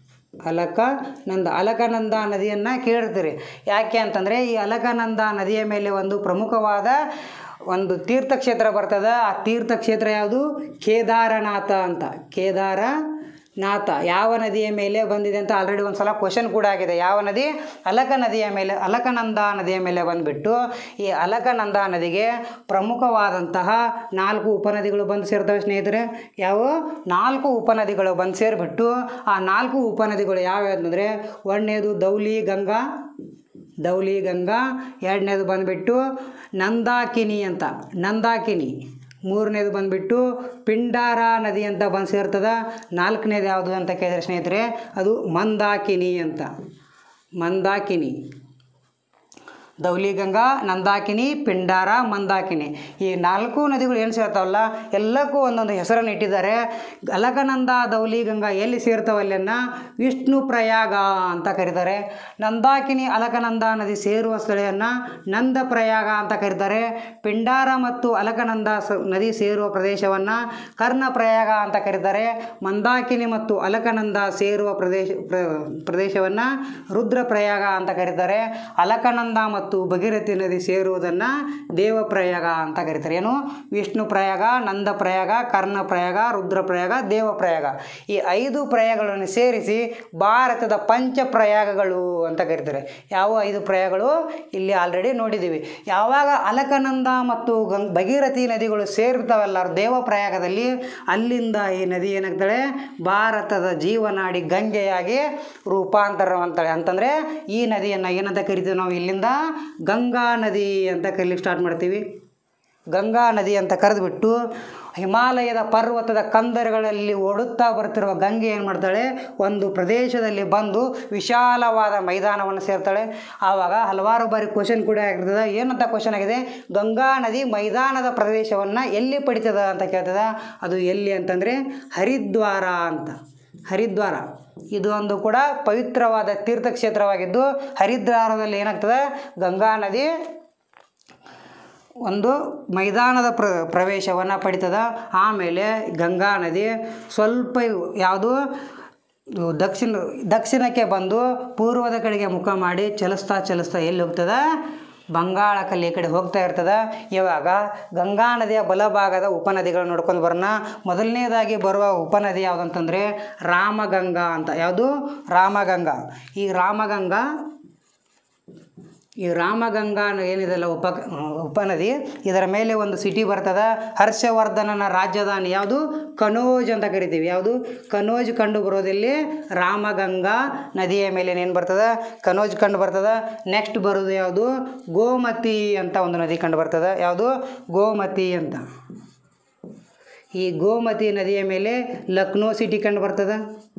ಅಲಕನಂದ ಅಲಕನಂದ ನದಿಯನ್ನು ಕೇಳಿರ್ತೀರಿ ಯಾಕೆ ಅಂತಂದರೆ ಈ ಅಲಕನಂದ ನದಿಯ ಮೇಲೆ ಒಂದು ಪ್ರಮುಖವಾದ ಒಂದು ತೀರ್ಥಕ್ಷೇತ್ರ ಬರ್ತದೆ ಆ ತೀರ್ಥಕ್ಷೇತ್ರ ಯಾವುದು ಕೇದಾರನಾಥ ಅಂತ ಕೇದಾರ ನಾಥ ಯಾವ ನದಿಯ ಮೇಲೆ ಬಂದಿದೆ ಅಂತ ಆಲ್ರೆಡಿ ಒಂದು ಸಲ ಕ್ವಶನ್ ಕೂಡ ಆಗಿದೆ ಯಾವ ನದಿ ಅಲಕ ನದಿಯ ಮೇಲೆ ಅಲಕನಂದ ನದಿಯ ಮೇಲೆ ಬಂದುಬಿಟ್ಟು ಈ ಅಲಕನಂದ ನದಿಗೆ ಪ್ರಮುಖವಾದಂತಹ ನಾಲ್ಕು ಉಪನದಿಗಳು ಬಂದು ಸೇರ್ತವೆ ಸ್ನೇಹಿತರೆ ಯಾವ ನಾಲ್ಕು ಉಪನದಿಗಳು ಬಂದು ಸೇರಿಬಿಟ್ಟು ಆ ನಾಲ್ಕು ಉಪನದಿಗಳು ಯಾವ್ಯಾವ ಅಂದರೆ ಒಂದನೇದು ದೌಲಿ ಗಂಗಾ ದೌಲಿ ಗಂಗಾ ಎರಡನೇದು ಬಂದುಬಿಟ್ಟು ನಂದಾಕಿನಿ ಅಂತ ನಂದಾಕಿನಿ ಮೂರನೇದು ಬಂದುಬಿಟ್ಟು ಪಿಂಡಾರ ನದಿ ಅಂತ ಬಂದು ಸೇರ್ತದ ನಾಲ್ಕನೇದು ಯಾವುದು ಅಂತ ಕೇಳಿದ್ರೆ ಸ್ನೇಹಿತರೆ ಅದು ಮಂದಾಕಿನಿ ಅಂತ ಮಂದಾಕಿನಿ ದೌಲಿಗಂಗಾ ನಂದಾಕಿನಿ ಪಿಂಡಾರ ಮಂದಾಕಿನಿ ಈ ನಾಲ್ಕು ನದಿಗಳು ಏನು ಸೇರ್ತಾವಲ್ಲ ಎಲ್ಲಕ್ಕೂ ಒಂದೊಂದು ಹೆಸರನ್ನು ಇಟ್ಟಿದ್ದಾರೆ ಅಲಕನಂದ ದೌಲಿಗಂಗಾ ಎಲ್ಲಿ ಸೇರ್ತಾವಲ್ಲನ್ನ ವಿಷ್ಣು ಪ್ರಯಾಗ ಅಂತ ಕರೀತಾರೆ ನಂದಾಕಿನಿ ಅಲಕನಂದ ನದಿ ಸೇರುವ ಸ್ಥಳವನ್ನು ನಂದ ಪ್ರಯಾಗ ಅಂತ ಕರೀತಾರೆ ಪಿಂಡಾರ ಮತ್ತು ಅಲಕನಂದ ಸ ನದಿ ಸೇರುವ ಪ್ರದೇಶವನ್ನು ಕರ್ಣ ಪ್ರಯಾಗ ಅಂತ ಕರೀತಾರೆ ಮಂದಾಕಿನಿ ಮತ್ತು ಅಲಕನಂದ ಸೇರುವ ಪ್ರದೇಶ ಪ್ರ ಪ್ರದೇಶವನ್ನು ರುದ್ರ ಪ್ರಯಾಗ ಅಂತ ಕರೀತಾರೆ ಅಲಕನಂದ ಮತ್ತು ಭಗೀರಥಿ ನದಿ ಸೇರುವುದನ್ನು ದೇವಪ್ರಯಾಗ ಅಂತ ಕರೀತಾರೆ ಏನು ವಿಷ್ಣು ಪ್ರಯಾಗ ನಂದ ಪ್ರಯಾಗ ಕರ್ಣ ಪ್ರಯಾಗ ರುದ್ರ ಪ್ರಯಾಗ ದೇವ ಪ್ರಯಾಗ ಈ ಐದು ಪ್ರಯಾಗಗಳನ್ನು ಸೇರಿಸಿ ಭಾರತದ ಪಂಚ ಪ್ರಯಾಗಗಳು ಅಂತ ಕರೀತಾರೆ ಯಾವ ಐದು ಪ್ರಯಾಗಗಳು ಇಲ್ಲಿ ಆಲ್ರೆಡಿ ನೋಡಿದ್ದೀವಿ ಯಾವಾಗ ಅಲಕನಂದ ಮತ್ತು ಗಂಗ್ ಭಗೀರಥಿ ನದಿಗಳು ಸೇರ್ತಾವಲ್ಲ ದೇವ ಪ್ರಯಾಗದಲ್ಲಿ ಅಲ್ಲಿಂದ ಈ ನದಿ ಏನಾಗ್ತಾಳೆ ಭಾರತದ ಜೀವನಾಡಿ ಗಂಗೆಯಾಗಿ ರೂಪಾಂತರ ಅಂತಾಳೆ ಅಂತಂದರೆ ಈ ನದಿಯನ್ನು ಏನಂತ ಕರಿತೀವಿ ನಾವು ಇಲ್ಲಿಂದ ಗಂಗಾ ನದಿ ಅಂತ ಕರೀಲಿಕ್ಕೆ ಸ್ಟಾರ್ಟ್ ಮಾಡ್ತೀವಿ ಗಂಗಾ ನದಿ ಅಂತ ಕರೆದುಬಿಟ್ಟು ಹಿಮಾಲಯದ ಪರ್ವತದ ಕಂದರಗಳಲ್ಲಿ ಓಡುತ್ತಾ ಬರ್ತಿರುವ ಗಂಗೆ ಏನು ಮಾಡ್ತಾಳೆ ಒಂದು ಪ್ರದೇಶದಲ್ಲಿ ಬಂದು ವಿಶಾಲವಾದ ಮೈದಾನವನ್ನು ಸೇರ್ತಾಳೆ ಆವಾಗ ಹಲವಾರು ಬಾರಿ ಕ್ವಶನ್ ಕೂಡ ಆಗಿರ್ತದೆ ಏನಂತ ಕ್ವಶನ್ ಆಗಿದೆ ಗಂಗಾ ನದಿ ಮೈದಾನದ ಪ್ರದೇಶವನ್ನು ಎಲ್ಲಿ ಪಡಿತದ ಅಂತ ಕೇಳ್ತದ ಅದು ಎಲ್ಲಿ ಅಂತಂದರೆ ಹರಿದ್ವಾರ ಅಂತ ಹರಿದ್ವಾರ ಇದು ಒಂದು ಕೂಡ ಪವಿತ್ರವಾದ ತೀರ್ಥಕ್ಷೇತ್ರವಾಗಿದ್ದು ಹರಿದ್ವಾರದಲ್ಲಿ ಏನಾಗ್ತದೆ ಗಂಗಾ ನದಿ ಒಂದು ಮೈದಾನದ ಪ್ರ ಪ್ರವೇಶವನ್ನು ಪಡಿತದ ಆಮೇಲೆ ಗಂಗಾ ನದಿ ಸ್ವಲ್ಪ ಯಾವುದು ದಕ್ಷಿಣ ದಕ್ಷಿಣಕ್ಕೆ ಬಂದು ಪೂರ್ವದ ಕಡೆಗೆ ಮುಖ ಮಾಡಿ ಚಲಿಸ್ತಾ ಚಲಿಸ್ತಾ ಎಲ್ಲಿ ಹೋಗ್ತದ ಬಂಗಾಳ ಕಲ್ಲಿ ಕಡೆ ಹೋಗ್ತಾ ಇರ್ತದ ಇವಾಗ ಗಂಗಾ ನದಿಯ ಬಲಭಾಗದ ಉಪನದಿಗಳನ್ನು ನೋಡ್ಕೊಂಡು ಬರೋಣ ಮೊದಲನೇದಾಗಿ ಬರುವ ಉಪನದಿ ಯಾವುದಂತಂದರೆ ರಾಮಗಂಗಾ ಅಂತ ಯಾವುದು ರಾಮಗಂಗಾ ಈ ರಾಮಗಂಗಾ ಈ ರಾಮಗಂಗಾ ಅನ್ನೋ ಏನಿದೆಲ್ಲ ಉಪ ಉಪನದಿ ಇದರ ಮೇಲೆ ಒಂದು ಸಿಟಿ ಬರ್ತದ ಹರ್ಷವರ್ಧನನ ರಾಜಧಾನಿ ಯಾವುದು ಕನೋಜ್ ಅಂತ ಕರಿತೀವಿ ಯಾವುದು ಕನೋಜ್ ಕಂಡು ಬರೋದಿಲ್ಲಿ ರಾಮಗಂಗಾ ನದಿಯ ಮೇಲೆ ಏನು ಬರ್ತದ ಕನೋಜ್ ಕಂಡು ಬರ್ತದ ನೆಕ್ಸ್ಟ್ ಬರೋದು ಯಾವುದು ಗೋಮತಿ ಅಂತ ಒಂದು ನದಿ ಕಂಡು ಬರ್ತದ ಯಾವುದು ಗೋಮತಿ ಅಂತ ಈ ಗೋಮತಿ ನದಿಯ ಮೇಲೆ ಲಕ್ನೋ ಸಿಟಿ ಕಂಡು ಬರ್ತದ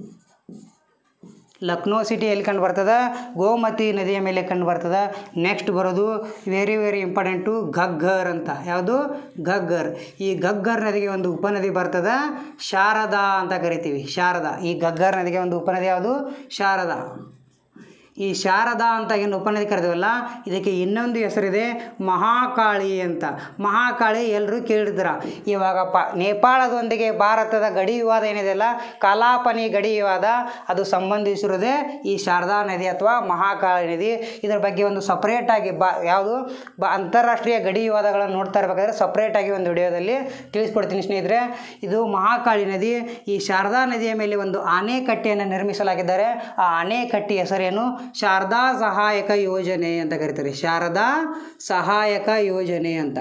ಲಕ್ನೋ ಸಿಟಿ ಎಲ್ಲಿ ಕಂಡು ಬರ್ತದ ಗೋಮತಿ ನದಿಯ ಮೇಲೆ ಕಂಡು ಬರ್ತದ ನೆಕ್ಸ್ಟ್ ಬರೋದು ವೆರಿ ವೆರಿ ಇಂಪಾರ್ಟೆಂಟು ಘಗ್ಗರ್ ಅಂತ ಯಾವುದು ಘಗ್ಗರ್ ಈ ಘಗ್ಗರ್ ನದಿಗೆ ಒಂದು ಉಪನದಿ ಬರ್ತದ ಶಾರದಾ ಅಂತ ಕರಿತೀವಿ ಶಾರದಾ ಈ ಘಗ್ಗರ್ ನದಿಗೆ ಒಂದು ಉಪನದಿ ಯಾವುದು ಶಾರದಾ ಈ ಶಾರದಾ ಅಂತ ಏನು ಉಪನದಿ ಕರೆದಿವಲ್ಲ ಇದಕ್ಕೆ ಇನ್ನೊಂದು ಹೆಸರಿದೆ ಮಹಾಕಾಳಿ ಅಂತ ಮಹಾಕಾಳಿ ಎಲ್ಲರೂ ಕೇಳಿದ್ರ ಇವಾಗ ಪ ನೇಪಾಳದೊಂದಿಗೆ ಭಾರತದ ಗಡಿ ವಿವಾದ ಏನಿದೆಯಲ್ಲ ಕಾಲಾಪನಿ ಗಡಿ ವಿವಾದ ಅದು ಸಂಬಂಧಿಸಿರೋದೇ ಈ ಶಾರದಾ ನದಿ ಅಥವಾ ಮಹಾಕಾಳಿ ನದಿ ಇದರ ಬಗ್ಗೆ ಒಂದು ಸಪ್ರೇಟಾಗಿ ಬಾ ಯಾವುದು ಬ ಅಂತಾರಾಷ್ಟ್ರೀಯ ಗಡಿ ವಿವಾದಗಳನ್ನು ನೋಡ್ತಾ ಇರಬೇಕಾದ್ರೆ ಸಪ್ರೇಟಾಗಿ ಒಂದು ವಿಡಿಯೋದಲ್ಲಿ ತಿಳಿಸ್ಕೊಡ್ತೀನಿ ಸ್ನೇಹಿತರೆ ಇದು ಮಹಾಕಾಳಿ ನದಿ ಈ ಶಾರದಾ ನದಿಯ ಮೇಲೆ ಒಂದು ಆನೆಕಟ್ಟೆಯನ್ನು ನಿರ್ಮಿಸಲಾಗಿದ್ದಾರೆ ಆ ಆನೆಕಟ್ಟೆ ಹೆಸರೇನು ಶಾರದಾ ಸಹಾಯಕ ಯೋಜನೆ ಅಂತ ಕರೀತಾರೆ ಶಾರದಾ ಸಹಾಯಕ ಯೋಜನೆ ಅಂತ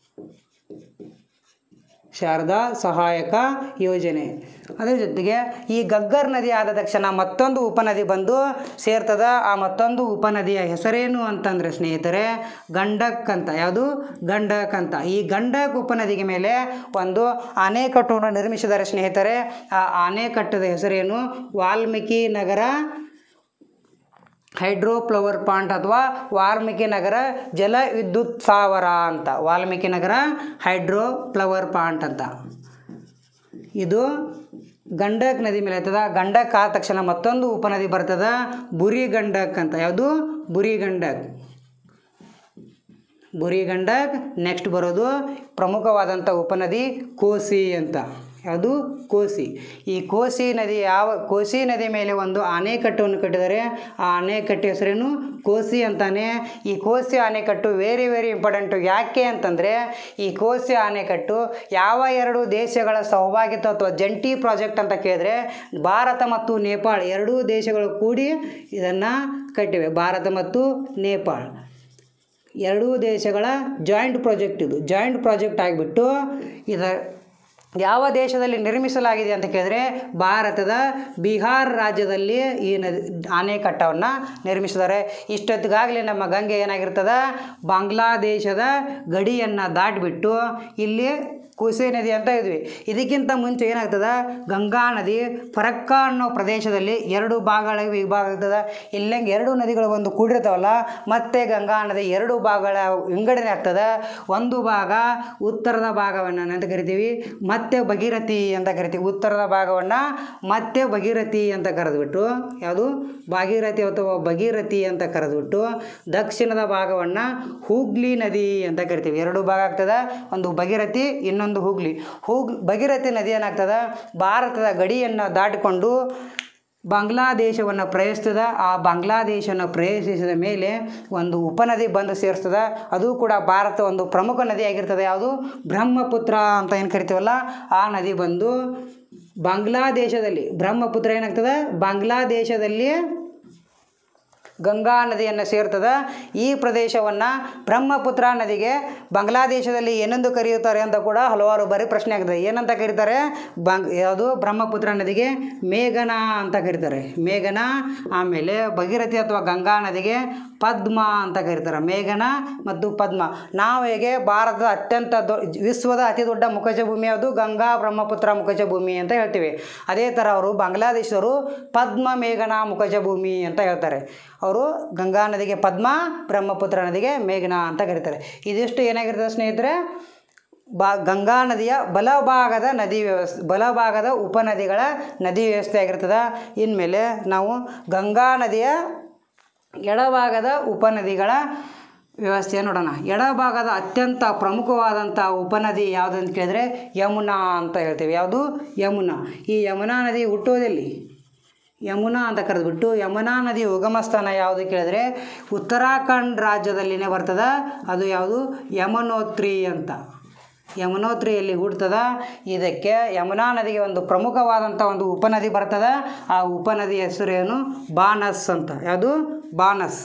ಶಾರದಾ ಸಹಾಯಕ ಯೋಜನೆ ಅದರ ಜೊತೆಗೆ ಈ ಗಗ್ಗರ್ ನದಿ ಆದ ತಕ್ಷಣ ಮತ್ತೊಂದು ಉಪನದಿ ಬಂದು ಸೇರ್ತದ ಆ ಮತ್ತೊಂದು ಉಪನದಿಯ ಹೆಸರೇನು ಅಂತಂದರೆ ಸ್ನೇಹಿತರೆ ಗಂಡಕ್ ಅಂತ ಯಾವುದು ಗಂಡಕ್ ಅಂತ ಈ ಗಂಡಕ್ ಉಪನದಿಗೆ ಮೇಲೆ ಒಂದು ಆನೆಕಟ್ಟನ್ನು ನಿರ್ಮಿಸಿದ್ದಾರೆ ಸ್ನೇಹಿತರೆ ಆ ಆನೆಕಟ್ಟದ ಹೆಸರೇನು Valmiki Nagar hydro power plant ಅಥವಾ ವಾಲ್ಮೀಕಿ ನಗರ ಜಲ ವಿದ್ಯುತ್ ಸ್ಥಾವರ ಅಂತ Valmiki Nagar hydro power plant ಅಂತ ಇದು ಗಂಡಕ್ ನದಿ ಮೇಲೆ ಆಗ್ತದ ಗಂಡಕ್ ಆದ ತಕ್ಷಣ ಮತ್ತೊಂದು ಉಪನದಿ ಬರ್ತದ ಬುರಿ ಗಂಡಕ್ ಅಂತ ಯಾವುದು ಬುರಿ ಗಂಡಕ್ ಬುರಿ ಗಂಡಕ್ ನೆಕ್ಸ್ಟ್ ಬರೋದು ಪ್ರಮುಖವಾದಂಥ ಉಪನದಿ ಕೋಸಿ ಅಂತ ಯಾವುದು ಕೋಸಿ ಈ ಕೋಸಿ ನದಿ ಯಾವ ಕೋಸಿ ನದಿ ಮೇಲೆ ಒಂದು ಆನೆಕಟ್ಟನ್ನು ಕಟ್ಟಿದ್ದಾರೆ ಆ ಆನೆಕಟ್ಟೆ ಹೆಸರೇನು ಕೋಸಿ ಅಂತಾನೆ ಈ ಕೋಸಿ ಆನೆಕಟ್ಟು ವೆರಿ ವೆರಿ ಇಂಪಾರ್ಟೆಂಟು ಯಾಕೆ ಅಂತಂದರೆ ಈ ಕೋಸಿ ಆನೆಕಟ್ಟು ಯಾವ ಎರಡು ದೇಶಗಳ ಸಹಭಾಗಿತ್ವ ಅಥವಾ ಜಂಟಿ ಪ್ರಾಜೆಕ್ಟ್ ಅಂತ ಕೇಳಿದ್ರೆ ಭಾರತ ಮತ್ತು ನೇಪಾಳ ಎರಡೂ ದೇಶಗಳು ಕೂಡಿ ಇದನ್ನು ಕಟ್ಟಿವೆ ಭಾರತ ಮತ್ತು ನೇಪಾಳ ಎರಡೂ ದೇಶಗಳ ಜಾಯಿಂಟ್ ಪ್ರಾಜೆಕ್ಟ್ ಇದು ಜಾಯಿಂಟ್ ಪ್ರಾಜೆಕ್ಟ್ ಆಗಿಬಿಟ್ಟು ಇದರ ಯಾವ ದೇಶದಲ್ಲಿ ನಿರ್ಮಿಸಲಾಗಿದೆ ಅಂತ ಕೇಳಿದ್ರೆ ಭಾರತದ ಬಿಹಾರ್ ರಾಜ್ಯದಲ್ಲಿ ಈ ನದಿ ಆನೆಕಟ್ಟವನ್ನು ನಿರ್ಮಿಸಿದ್ದಾರೆ ಇಷ್ಟೊತ್ತಿಗಾಗಲೇ ನಮ್ಮ ಗಂಗೆ ಏನಾಗಿರ್ತದ ಬಾಂಗ್ಲಾದೇಶದ ಗಡಿಯನ್ನು ದಾಟಿಬಿಟ್ಟು ಇಲ್ಲಿ ಕುಸೆ ನದಿ ಅಂತ ಇದ್ವಿ ಇದಕ್ಕಿಂತ ಮುಂಚೆ ಏನಾಗ್ತದ ಗಂಗಾ ನದಿ ಫರಕ್ಕ ಅನ್ನೋ ಪ್ರದೇಶದಲ್ಲಿ ಎರಡು ಭಾಗಗಳ ವಿಭಾಗ ಆಗ್ತದ ಇಲ್ಲಂಗೆ ಎರಡು ನದಿಗಳು ಒಂದು ಕೂಡಿರ್ತಾವಲ್ಲ ಮತ್ತೆ ಗಂಗಾ ನದಿ ಎರಡು ಭಾಗಗಳ ವಿಂಗಡಣೆ ಆಗ್ತದ ಒಂದು ಭಾಗ ಉತ್ತರದ ಭಾಗವನ್ನು ಅಂತ ಕರಿತೀವಿ ಮತ್ತೆ ಭಗೀರಥಿ ಅಂತ ಕರಿತೀವಿ ಉತ್ತರದ ಭಾಗವನ್ನು ಮತ್ತೆ ಭಗೀರಥಿ ಅಂತ ಕರೆದ್ಬಿಟ್ಟು ಯಾವುದು ಭಾಗೀರಥಿ ಅಥವಾ ಭಗೀರಥಿ ಅಂತ ಕರೆದ್ಬಿಟ್ಟು ದಕ್ಷಿಣದ ಭಾಗವನ್ನು ಹೂಗ್ಲಿ ನದಿ ಅಂತ ಕರಿತೀವಿ ಎರಡು ಭಾಗ ಆಗ್ತದ ಒಂದು ಭಗೀರಥಿ ಇನ್ನೊಂದು ಹೂಗ್ಲಿ ಹೂಗ್ ಭಗೀರಥಿ ನದಿ ಏನಾಗ್ತದ ಭಾರತದ ಗಡಿಯನ್ನು ದಾಟಿಕೊಂಡು ಬಾಂಗ್ಲಾದೇಶವನ್ನು ಪ್ರವೇಶಿಸ್ತದ ಆ ಬಾಂಗ್ಲಾದೇಶವನ್ನು ಪ್ರವೇಶಿಸಿದ ಮೇಲೆ ಒಂದು ಉಪನದಿ ಬಂದು ಸೇರಿಸ್ತದ ಅದು ಕೂಡ ಭಾರತ ಒಂದು ಪ್ರಮುಖ ನದಿ ಆಗಿರ್ತದೆ ಯಾವುದು ಬ್ರಹ್ಮಪುತ್ರ ಅಂತ ಏನು ಕರಿತೀವಲ್ಲ ಆ ನದಿ ಬಂದು ಬಾಂಗ್ಲಾದೇಶದಲ್ಲಿ ಬ್ರಹ್ಮಪುತ್ರ ಏನಾಗ್ತದೆ ಬಾಂಗ್ಲಾದೇಶದಲ್ಲಿ ಗಂಗಾ ನದಿಯನ್ನು ಸೇರ್ತದೆ ಈ ಪ್ರದೇಶವನ್ನು ಬ್ರಹ್ಮಪುತ್ರ ನದಿಗೆ ಬಾಂಗ್ಲಾದೇಶದಲ್ಲಿ ಏನೆಂದು ಕರೆಯುತ್ತಾರೆ ಅಂತ ಕೂಡ ಹಲವಾರು ಬಾರಿ ಪ್ರಶ್ನೆ ಆಗಿದೆ ಏನಂತ ಕರೀತಾರೆ ಬಾಂಗ್ ಯಾವುದು ಬ್ರಹ್ಮಪುತ್ರ ನದಿಗೆ ಮೇಘನಾ ಅಂತ ಕರೀತಾರೆ ಮೇಘನಾ ಆಮೇಲೆ ಭಗೀರಥಿ ಅಥವಾ ಗಂಗಾ ನದಿಗೆ ಪದ್ಮ ಅಂತ ಕರೀತಾರೆ ಮೇಘನ ಮತ್ತು ಪದ್ಮ ನಾವು ಹೇಗೆ ಭಾರತದ ಅತ್ಯಂತ ದೊ ವಿಶ್ವದ ಅತಿ ದೊಡ್ಡ ಮುಖಜ ಭೂಮಿ ಯಾವುದು ಗಂಗಾ ಬ್ರಹ್ಮಪುತ್ರ ಮುಖಜ ಭೂಮಿ ಅಂತ ಹೇಳ್ತೀವಿ ಅದೇ ಥರ ಅವರು ಬಾಂಗ್ಲಾದೇಶದವರು ಪದ್ಮ ಮೇಘನ ಮುಖಜ ಭೂಮಿ ಅಂತ ಹೇಳ್ತಾರೆ ಅವರು ಗಂಗಾ ನದಿಗೆ ಪದ್ಮ ಬ್ರಹ್ಮಪುತ್ರ ನದಿಗೆ ಮೇಘನ ಅಂತ ಕರೀತಾರೆ ಇದಿಷ್ಟು ಏನಾಗಿರ್ತದೆ ಸ್ನೇಹಿತರೆ ಬಾ ಗಂಗಾ ನದಿಯ ಬಲಭಾಗದ ನದಿ ವ್ಯವಸ್ಥೆ ಬಲಭಾಗದ ಉಪನದಿಗಳ ನದಿ ವ್ಯವಸ್ಥೆ ಆಗಿರ್ತದೆ ಇನ್ಮೇಲೆ ನಾವು ಗಂಗಾ ನದಿಯ ಎಡಭಾಗದ ಉಪನದಿಗಳ ವ್ಯವಸ್ಥೆ ನೋಡೋಣ ಎಡಭಾಗದ ಅತ್ಯಂತ ಪ್ರಮುಖವಾದಂಥ ಉಪನದಿ ಯಾವುದು ಅಂತ ಕೇಳಿದ್ರೆ ಯಮುನಾ ಅಂತ ಹೇಳ್ತೀವಿ ಯಾವುದು ಯಮುನಾ ಈ ಯಮುನಾ ನದಿ ಹುಟ್ಟೋದೆಲ್ಲಿ ಯಮುನಾ ಅಂತ ಕರೆದ್ಬಿಟ್ಟು ಯಮುನಾ ನದಿ ಉಗಮ ಸ್ಥಾನ ಯಾವುದು ಕೇಳಿದ್ರೆ ಉತ್ತರಾಖಂಡ್ ರಾಜ್ಯದಲ್ಲಿನೇ ಬರ್ತದೆ ಅದು ಯಾವುದು ಯಮನೋತ್ರಿ ಅಂತ ಯಮುನೋತ್ರಿಯಲ್ಲಿ ಹುಡ್ತದ ಇದಕ್ಕೆ ಯಮುನಾ ನದಿಗೆ ಒಂದು ಪ್ರಮುಖವಾದಂಥ ಒಂದು ಉಪನದಿ ಬರ್ತದೆ ಆ ಉಪನದಿ ಹೆಸರೇನು ಬಾನಸ್ ಅಂತ ಯಾವುದು ಬಾನಸ್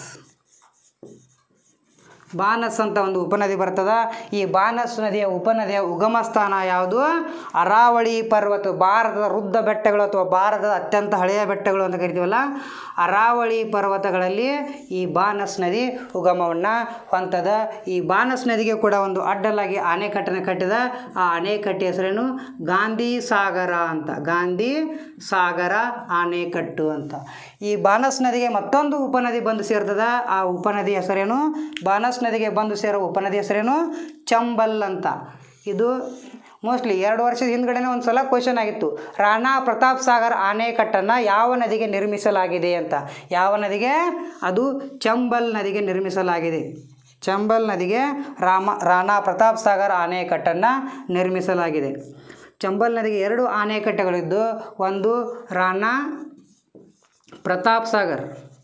ಬಾನಸ್ ಅಂತ ಒಂದು ಉಪನದಿ ಬರ್ತದ ಈ ಬಾನಸ್ ನದಿಯ ಉಪನದಿಯ ಉಗಮ ಸ್ಥಾನ ಯಾವುದು ಅರಾವಳಿ ಪರ್ವತ ಭಾರತದ ವೃದ್ಧ ಬೆಟ್ಟಗಳು ಅಥವಾ ಭಾರತದ ಅತ್ಯಂತ ಹಳೆಯ ಬೆಟ್ಟಗಳು ಅಂತ ಕರಿತೀವಲ್ಲ ಅರಾವಳಿ ಪರ್ವತಗಳಲ್ಲಿ ಈ ಬಾನಸ್ ನದಿ ಉಗಮವನ್ನು ಹೊಂತದ ಈ ಬಾನಸ್ ನದಿಗೆ ಕೂಡ ಒಂದು ಅಡ್ಡಲಾಗಿ ಅಣೆಕಟ್ಟನ್ನು ಕಟ್ಟಿದ ಆ ಅಣೆಕಟ್ಟೆ ಹೆಸರೇನು ಗಾಂಧಿ ಸಾಗರ ಅಂತ ಗಾಂಧಿ ಸಾಗರ ಅಣೆಕಟ್ಟು ಅಂತ ಈ ಬಾನಸ್ ನದಿಗೆ ಮತ್ತೊಂದು ಉಪನದಿ ಬಂದು ಸೇರ್ತದ ಆ ಉಪನದಿ ಹೆಸರೇನು ಬಾನಸ್ ನದಿಗೆ ಬಂದು ಸೇರೋ ಉಪನದಿ ಹೆಸರೇನು ಚಂಬಲ್ ಅಂತ ಇದು ಮೋಸ್ಟ್ಲಿ ಎರಡು ವರ್ಷದ ಹಿಂದ್ಗಡೆನೇ ಒಂದು ಸಲ ಕ್ವಶನ್ ಆಗಿತ್ತು ರಾಣಾ ಪ್ರತಾಪ್ ಸಾಗರ್ ಆಣೆಕಟ್ಟನ್ನು ಯಾವ ನದಿಗೆ ನಿರ್ಮಿಸಲಾಗಿದೆ ಅಂತ ಯಾವ ನದಿಗೆ ಅದು ಚಂಬಲ್ ನದಿಗೆ ನಿರ್ಮಿಸಲಾಗಿದೆ ಚಂಬಲ್ ನದಿಗೆ ರಾಮ ರಾಣಾ ಪ್ರತಾಪ್ ಸಾಗರ್ ಆಣೆಕಟ್ಟನ್ನು ನಿರ್ಮಿಸಲಾಗಿದೆ ಚಂಬಲ್ ನದಿಗೆ ಎರಡು ಆಣೆಕಟ್ಟೆಗಳಿದ್ದು ಒಂದು ರಾಣಾ ಪ್ರತಾಪ್ ಸಾಗರ್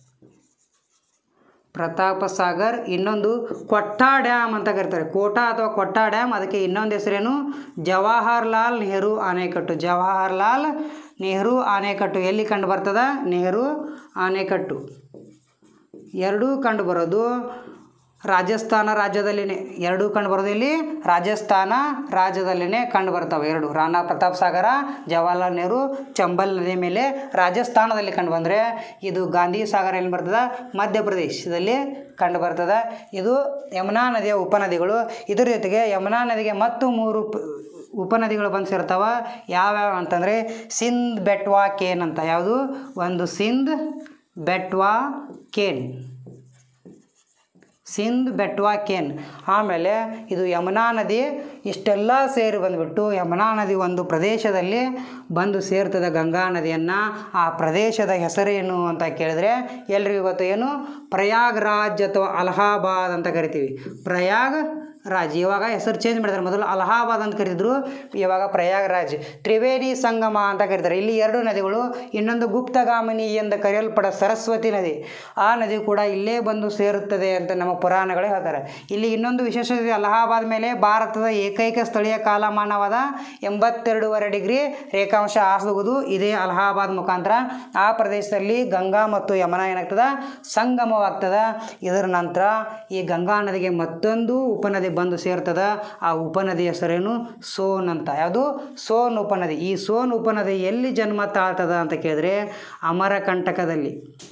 ಪ್ರತಾಪ ಸಾಗರ್ ಇನ್ನೊಂದು ಕೊಟ್ಟಾ ಡ್ಯಾಮ್ ಅಂತ ಕರೀತಾರೆ ಕೋಟಾ ಅಥವಾ ಕೊಟ್ಟಾ ಡ್ಯಾಮ್ ಅದಕ್ಕೆ ಇನ್ನೊಂದು ಹೆಸರೇನು ಜವಾಹರ್ಲಾಲ್ ನೆಹರು ಆಣೆಕಟ್ಟು ಜವಾಹರ್ಲಾಲ್ ನೆಹರು ಆಣೆಕಟ್ಟು ಎಲ್ಲಿ ಕಂಡು ಬರ್ತದ ನೆಹರು ಆಣೆಕಟ್ಟು ಎರಡೂ ಕಂಡು ಬರೋದು ರಾಜಸ್ಥಾನ ರಾಜ್ಯದಲ್ಲಿನೇ ಎರಡೂ ಕಂಡು ಬರೋದು ಇಲ್ಲಿ ರಾಜಸ್ಥಾನ ರಾಜ್ಯದಲ್ಲಿನೇ ಕಂಡು ಬರ್ತವೆ ಎರಡು ರಾಣಾ ಪ್ರತಾಪ್ ಸಾಗರ ಜವಾಹರ್ಲಾಲ್ ನೆಹರು ಚಂಬಲ್ ನದಿ ಮೇಲೆ ರಾಜಸ್ಥಾನದಲ್ಲಿ ಕಂಡು ಬಂದರೆ ಇದು ಗಾಂಧಿ ಸಾಗರ ಎಲ್ಲಿ ಬರ್ತದೆ ಮಧ್ಯಪ್ರದೇಶದಲ್ಲಿ ಕಂಡು ಬರ್ತದೆ ಇದು ಯಮುನಾ ನದಿಯ ಉಪನದಿಗಳು ಇದ್ರ ಜೊತೆಗೆ ಯಮುನಾ ನದಿಗೆ ಮತ್ತು ಮೂರು ಪ- ಉಪನದಿಗಳು ಬಂದು ಸೇರ್ತಾವ ಯಾವ್ಯಾವ ಅಂತಂದರೆ ಸಿಂಧ್ ಬೆಟ್ವಾ ಕೇನ್ ಅಂತ ಯಾವುದು ಒಂದು ಸಿಂಧ್ ಬೆಟ್ವಾ ಕೇನ್ ಸಿಂಧ್ ಬೆಟ್ವಾ ಕೇನ್ ಆಮೇಲೆ ಇದು ಯಮುನಾ ನದಿ ಇಷ್ಟೆಲ್ಲ ಸೇರಿ ಬಂದುಬಿಟ್ಟು ಯಮುನಾ ನದಿ ಒಂದು ಪ್ರದೇಶದಲ್ಲಿ ಬಂದು ಸೇರ್ತದೆ ಗಂಗಾ ನದಿಯನ್ನು ಆ ಪ್ರದೇಶದ ಹೆಸರೇನು ಅಂತ ಕೇಳಿದ್ರೆ ಎಲ್ರಿಗೂ ಗೊತ್ತು ಏನು ಪ್ರಯಾಗ್ರಾಜ್ ಅಥವಾ ಅಲಹಾಬಾದ್ ಅಂತ ಕರಿತೀವಿ ಪ್ರಯಾಗ್ ರಾಜ್ ಇವಾಗ ಹೆಸರು ಚೇಂಜ್ ಮಾಡಿದ್ದಾರೆ ಮೊದಲು ಅಲಹಾಬಾದ್ ಅಂತ ಕರೀತಿದ್ರು ಇವಾಗ ಪ್ರಯಾಗ್ರಾಜ್ ತ್ರಿವೇಣಿ ಸಂಗಮ ಅಂತ ಕರೀತಾರೆ ಇಲ್ಲಿ ಎರಡು ನದಿಗಳು ಇನ್ನೊಂದು ಗುಪ್ತಗಾಮಿನಿ ಎಂದು ಕರೆಯಲ್ಪಡ ಸರಸ್ವತಿ ನದಿ ಆ ನದಿ ಕೂಡ ಇಲ್ಲೇ ಬಂದು ಸೇರುತ್ತದೆ ಅಂತ ನಮ್ಮ ಪುರಾಣಗಳೇ ಹೇಳ್ತಾರೆ ಇಲ್ಲಿ ಇನ್ನೊಂದು ವಿಶೇಷತೆ ಇದೆ ಅಲಹಾಬಾದ್ ಮೇಲೆ ಭಾರತದ ಏಕೈಕ ಸ್ಥಳೀಯ ಕಾಲಮಾನವಾದ ಎಂಬತ್ತೆರಡೂವರೆ ಡಿಗ್ರಿ ರೇಖಾಂಶ ಹಾಸುವುದು ಇದೇ ಅಲಹಾಬಾದ್ ಮುಖಾಂತರ ಆ ಪ್ರದೇಶದಲ್ಲಿ ಗಂಗಾ ಮತ್ತು ಯಮುನಾ ಏನಾಗ್ತದೆ ಸಂಗಮವಾಗ್ತದೆ ಇದರ ನಂತರ ಈ ಗಂಗಾ ನದಿಗೆ ಮತ್ತೊಂದು ಉಪನದಿ ಬಂದು ಸೇರ್ತದ ಆ ಉಪನದಿ ಹೆಸರೇನು ಸೋನ್ ಅಂತ ಯಾವುದು ಸೋನ್ ಉಪನದಿ ಈ ಸೋನ್ ಉಪನದಿ ಎಲ್ಲಿ ಜನ್ಮ ತಾಳ್ತದ ಅಂತ ಕೇಳಿದ್ರೆ ಅಮರಕಂಟಕದಲ್ಲಿ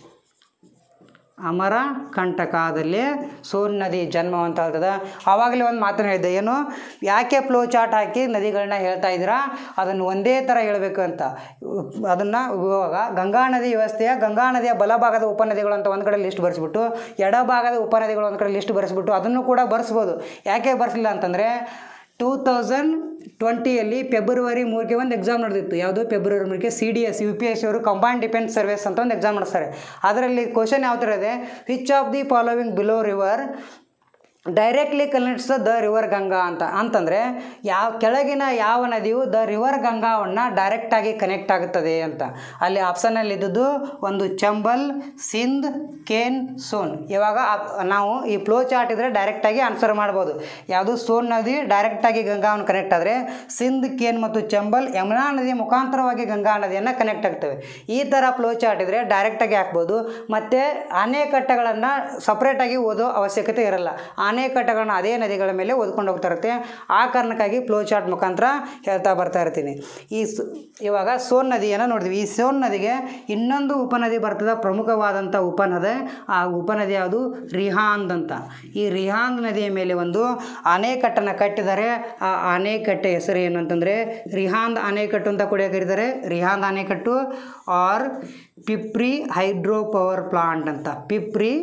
ಅಮರ ಕಂಟಕದಲ್ಲಿ ಸೋನ್ ನದಿ ಜನ್ಮ ಅಂತ ಹೇಳ್ತದೆ ಆವಾಗಲೇ ಒಂದು ಮಾತನ್ನು ಹೇಳಿದ್ದೆ ಏನು ಯಾಕೆ ಫ್ಲೋ ಚಾರ್ಟ್ ಹಾಕಿ ನದಿಗಳನ್ನ ಹೇಳ್ತಾ ಇದ್ದೀರಾ ಅದನ್ನು ಒಂದೇ ಥರ ಹೇಳಬೇಕು ಅಂತ ಅದನ್ನು ಇವಾಗ ಗಂಗಾ ನದಿ ವ್ಯವಸ್ಥೆಯ ಗಂಗಾ ನದಿಯ ಬಲಭಾಗದ ಉಪನದಿಗಳು ಅಂತ ಒಂದು ಕಡೆ ಲಿಸ್ಟ್ ಬರೆಸ್ಬಿಟ್ಟು ಎಡಭಾಗದ ಉಪನದಿಗಳು ಒಂದು ಕಡೆ ಲಿಸ್ಟ್ ಬರೆಸ್ಬಿಟ್ಟು ಅದನ್ನು ಕೂಡ ಬರೆಸ್ಬೋದು ಯಾಕೆ ಬರೆಸಲಿಲ್ಲ ಅಂತಂದರೆ ಟೂ ತೌಸಂಡ್ ಟ್ವೆಂಟಿಯಲ್ಲಿ ಫೆಬ್ರವರಿ ಮೂರಕ್ಕೆ ಒಂದು ಎಕ್ಸಾಮ್ ನಡೆದಿತ್ತು ಯಾವುದು ಫೆಬ್ರವರಿ ಮೂರಕ್ಕೆ C D S U P S C ಅವರು ಕಂಬೈನ್ ಡಿಫೆನ್ಸ್ ಸರ್ವಿಸ್ ಅಂತ ಒಂದು ಎಕ್ಸಾಮ್ ನಡೆಸ್ತಾರೆ ಅದರಲ್ಲಿ ಕ್ವಶನ್ ಯಾವ ಥರ ಇದೆ which of the following below river directly connects the river Ganga ಅಂತ ಅಂತಂದರೆ ಯಾವ ಕೆಳಗಿನ ಯಾವ ನದಿಯು ದ ರಿವರ್ ಗಂಗಾವನ್ನು ಡೈರೆಕ್ಟಾಗಿ ಕನೆಕ್ಟ್ ಆಗುತ್ತದೆ ಅಂತ ಅಲ್ಲಿ ಆಪ್ಷನಲ್ಲಿ ಇದ್ದದ್ದು ಒಂದು ಚಂಬಲ್ ಸಿಂಧ್ ಕೇನ್ ಸೋನ್ ಇವಾಗ ಆ- ನಾವು ಈ ಫ್ಲೋ ಚಾರ್ಟ್ ಇದ್ದರೆ ಡೈರೆಕ್ಟಾಗಿ ಆನ್ಸರ್ ಮಾಡ್ಬೋದು ಯಾವುದು ಸೋನ್ ನದಿ ಡೈರೆಕ್ಟಾಗಿ ಗಂಗಾವನ್ನು ಕನೆಕ್ಟ್ ಆದರೆ ಸಿಂಧ್ ಕೇನ್ ಮತ್ತು ಚಂಬಲ್ ಯಮುನಾ ನದಿಯ ಮುಖಾಂತರವಾಗಿ ಗಂಗಾ ನದಿಯನ್ನು ಕನೆಕ್ಟ್ ಆಗ್ತವೆ ಈ ಥರ ಫ್ಲೋ ಚಾರ್ಟ್ ಇದ್ದರೆ ಡೈರೆಕ್ಟಾಗಿ ಹಾಕ್ಬೋದು ಮತ್ತು ಅಣೆಕಟ್ಟೆಗಳನ್ನು ಸಪ್ರೇಟಾಗಿ ಓದೋ ಅವಶ್ಯಕತೆ ಇರಲ್ಲ ಅಣೆಕಟ್ಟೆಗಳನ್ನ ಅದೇ ನದಿಗಳ ಮೇಲೆ ಓದ್ಕೊಂಡು ಹೋಗ್ತಾ ಇರುತ್ತೆ ಆ ಕಾರಣಕ್ಕಾಗಿ ಫ್ಲೋ ಚಾರ್ಟ್ ಮುಖಾಂತರ ಹೇಳ್ತಾ ಬರ್ತಾ ಇರ್ತೀನಿ ಈ ಸ್- ಇವಾಗ ಸೋನ್ ನದಿಯನ್ನು ನೋಡಿದ್ವಿ ಈ ಸೋನ್ ನದಿಗೆ ಇನ್ನೊಂದು ಉಪನದಿ ಬರ್ತದೆ ಪ್ರಮುಖವಾದಂಥ ಉಪನದಿ ಆ ಉಪನದಿ ಯಾವುದು ರಿಹಾಂದ್ ಅಂತ ಈ ರಿಹಾಂದ್ ನದಿಯ ಮೇಲೆ ಒಂದು ಅಣೆಕಟ್ಟನ್ನು ಕಟ್ಟಿದ್ದಾರೆ ಆ ಅಣೆಕಟ್ಟೆ ಹೆಸರು ಏನು ಅಂತಂದರೆ ರಿಹಾಂದ್ ಅಣೆಕಟ್ಟು ಅಂತ ಕೂಡ ಕರೀತಾರೆ ರಿಹಾಂದ್ ಅಣೆಕಟ್ಟು or Pipri hydro power plant ಅಂತ ಪಿಪ್ರಿ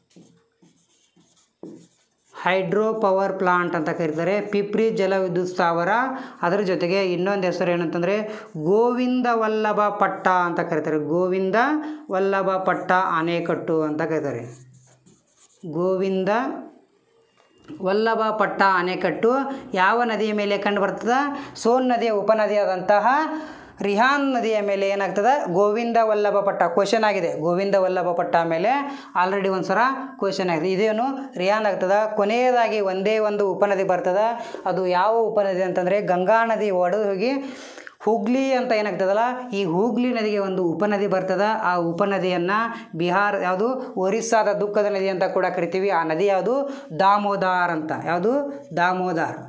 ಹೈಡ್ರೋ ಪವರ್ ಪ್ಲಾಂಟ್ ಅಂತ ಕರೀತಾರೆ ಪಿಪ್ರಿ ಜಲ ವಿದ್ಯುತ್ ಸ್ಥಾವರ ಅದರ ಜೊತೆಗೆ ಇನ್ನೊಂದು ಹೆಸರು ಏನಂತಂದರೆ ಗೋವಿಂದ ವಲ್ಲಭ ಪಟ್ಟ ಅಂತ ಕರೀತಾರೆ ಗೋವಿಂದ ವಲ್ಲಭ ಪಟ್ಟ ಅಣೆಕಟ್ಟು ಅಂತ ಕರೀತಾರೆ ಗೋವಿಂದ ವಲ್ಲಭ ಪಟ್ಟ ಅಣೆಕಟ್ಟು ಯಾವ ನದಿಯ ಮೇಲೆ ಕಂಡು ಬರ್ತದೆ ಸೋನ್ ನದಿಯ ಉಪನದಿಯಾದಂತಹ ರಿಹಾನ್ ನದಿಯ ಮೇಲೆ ಏನಾಗ್ತದೆ ಗೋವಿಂದ ವಲ್ಲಭ ಪಟ್ಟ ಕ್ವಶನ್ ಆಗಿದೆ ಗೋವಿಂದ ವಲ್ಲಭ ಪಟ್ಟ ಮೇಲೆ ಆಲ್ರೆಡಿ ಒಂದು ಸಲ ಕ್ವಶನ್ ಆಗಿದೆ ಇದೇನು ರಿಹಾನ್ ಆಗ್ತದೆ ಕೊನೆಯದಾಗಿ ಒಂದೇ ಒಂದು ಉಪನದಿ ಬರ್ತದೆ ಅದು ಯಾವ ಉಪನದಿ ಅಂತಂದರೆ ಗಂಗಾ ನದಿ ಒಡೆದು ಹೋಗಿ ಹುಗ್ಲಿ ಅಂತ ಏನಾಗ್ತದಲ್ಲ ಈ ಹೂಗ್ಲಿ ನದಿಗೆ ಒಂದು ಉಪನದಿ ಬರ್ತದೆ ಆ ಉಪನದಿಯನ್ನು ಬಿಹಾರ್ ಯಾವುದು ಒರಿಸ್ಸಾದ ದುಃಖದ ನದಿ ಅಂತ ಕೂಡ ಕರಿತೀವಿ ಆ ನದಿ ಯಾವುದು ದಾಮೋದಾರ್ ಅಂತ ಯಾವುದು ದಾಮೋದಾರ್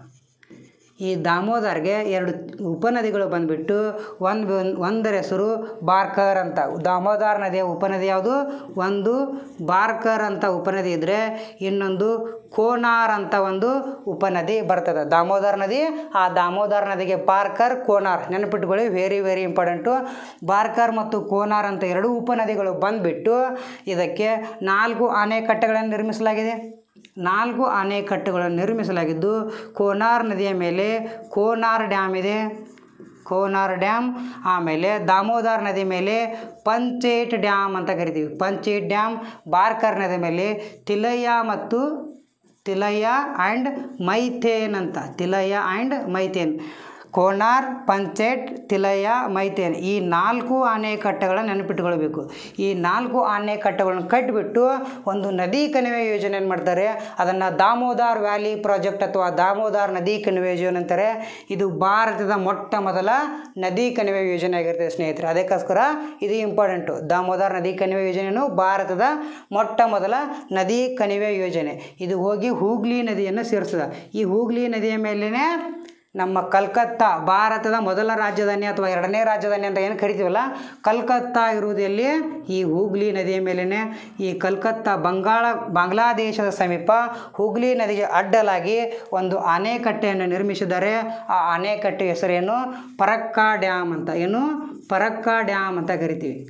ಈ ದಾಮೋದರ್ಗೆ ಎರಡು ಉಪನದಿಗಳು ಬಂದುಬಿಟ್ಟು ಒಂದು ಒಂದರ ಹೆಸರು ಬಾರ್ಕರ್ ಅಂತ ದಾಮೋದರ್ ನದಿಯ ಉಪನದಿ ಯಾವುದು ಒಂದು ಬಾರ್ಕರ್ ಅಂತ ಉಪನದಿ ಇದ್ದರೆ ಇನ್ನೊಂದು ಕೋನಾರ್ ಅಂತ ಒಂದು ಉಪನದಿ ಬರ್ತದೆ ದಾಮೋದರ್ ನದಿ ಆ ದಾಮೋದರ್ ನದಿಗೆ ಬಾರ್ಕರ್ ಕೋನಾರ್ ನೆನಪಿಟ್ಕೊಳ್ಳಿ ವೆರಿ ವೆರಿ ಇಂಪಾರ್ಟೆಂಟು ಬಾರ್ಕರ್ ಮತ್ತು ಕೋನಾರ್ ಅಂತ ಎರಡು ಉಪನದಿಗಳು ಬಂದುಬಿಟ್ಟು ಇದಕ್ಕೆ ನಾಲ್ಕು ಅಣೆಕಟ್ಟೆಗಳನ್ನು ನಿರ್ಮಿಸಲಾಗಿದೆ ನಾಲ್ಕು ಅಣೆಕಟ್ಟುಗಳನ್ನು ನಿರ್ಮಿಸಲಾಗಿದ್ದು ಕೋನಾರ್ ನದಿಯ ಮೇಲೆ ಕೋನಾರ್ ಡ್ಯಾಮ್ ಇದೆ ಕೋನಾರ್ ಡ್ಯಾಮ್ ಆಮೇಲೆ ದಾಮೋದರ್ ನದಿ ಮೇಲೆ ಪಂಚೇಟ್ ಡ್ಯಾಮ್ ಅಂತ ಕರಿತೀವಿ ಪಂಚೇಟ್ ಡ್ಯಾಮ್ ಬಾರ್ಕರ್ ನದಿ ಮೇಲೆ ತಿಲಯ್ಯ ಮತ್ತು ತಿಲಯ್ಯ ಆ್ಯಂಡ್ ಮೈಥೇನ್ ಅಂತ ತಿಲಯ್ಯ ಆ್ಯಂಡ್ ಮೈಥೇನ್ ಕೋನಾರ್ ಪಂಚೇಟ್ ತಿಲಯ್ಯ ಮೈಥೇನ್ ಈ ನಾಲ್ಕು ಅಣೆಕಟ್ಟೆಗಳನ್ನು ನೆನಪಿಟ್ಟುಕೊಳ್ಬೇಕು ಈ ನಾಲ್ಕು ಅಣೆಕಟ್ಟೆಗಳನ್ನು ಕಟ್ಟಿಬಿಟ್ಟು ಒಂದು ನದಿ ಕಣಿವೆ ಯೋಜನೆ ಏನು ಮಾಡ್ತಾರೆ ಅದನ್ನು ದಾಮೋದಾರ್ ವ್ಯಾಲಿ ಪ್ರಾಜೆಕ್ಟ್ ಅಥವಾ ದಾಮೋದಾರ್ ನದಿ ಕಣಿವೆ ಯೋಜನೆ ಅಂತಾರೆ ಇದು ಭಾರತದ ಮೊಟ್ಟ ಮೊದಲ ನದಿ ಕಣಿವೆ ಯೋಜನೆ ಆಗಿರ್ತದೆ ಸ್ನೇಹಿತರೆ ಅದಕ್ಕೋಸ್ಕರ ಇದು ಇಂಪಾರ್ಟೆಂಟು ದಾಮೋದಾರ್ ನದಿ ಕಣಿವೆ ಯೋಜನೆಯು ಭಾರತದ ಮೊಟ್ಟ ಮೊದಲ ನದಿ ಕಣಿವೆ ಯೋಜನೆ ಇದು ಹೋಗಿ ಹೂಗ್ಲಿ ನದಿಯನ್ನು ಸೇರಿಸ್ತದೆ ಈ ಹೂಗ್ಲಿ ನದಿಯ ಮೇಲೇ ನಮ್ಮ ಕಲ್ಕತ್ತಾ ಭಾರತದ ಮೊದಲ ರಾಜಧಾನಿ ಅಥವಾ ಎರಡನೇ ರಾಜಧಾನಿ ಅಂತ ಏನು ಕರಿತೀವಲ್ಲ ಕಲ್ಕತ್ತಾ ಇರುವುದು ಎಲ್ಲಿ ಈ ಹೂಗ್ಲಿ ನದಿಯ ಮೇಲೇ ಈ ಕಲ್ಕತ್ತಾ ಬಂಗಾಳ ಬಾಂಗ್ಲಾದೇಶದ ಸಮೀಪ ಹೂಗ್ಲಿ ನದಿಗೆ ಅಡ್ಡಲಾಗಿ ಒಂದು ಅಣೆಕಟ್ಟೆಯನ್ನು ನಿರ್ಮಿಸಿದ್ದಾರೆ ಆ ಅಣೆಕಟ್ಟೆ ಹೆಸರೇನು ಪರಕ್ಕಾ ಡ್ಯಾಮ್ ಅಂತ ಏನು ಪರಕ್ಕಾ ಡ್ಯಾಮ್ ಅಂತ ಕರಿತೀವಿ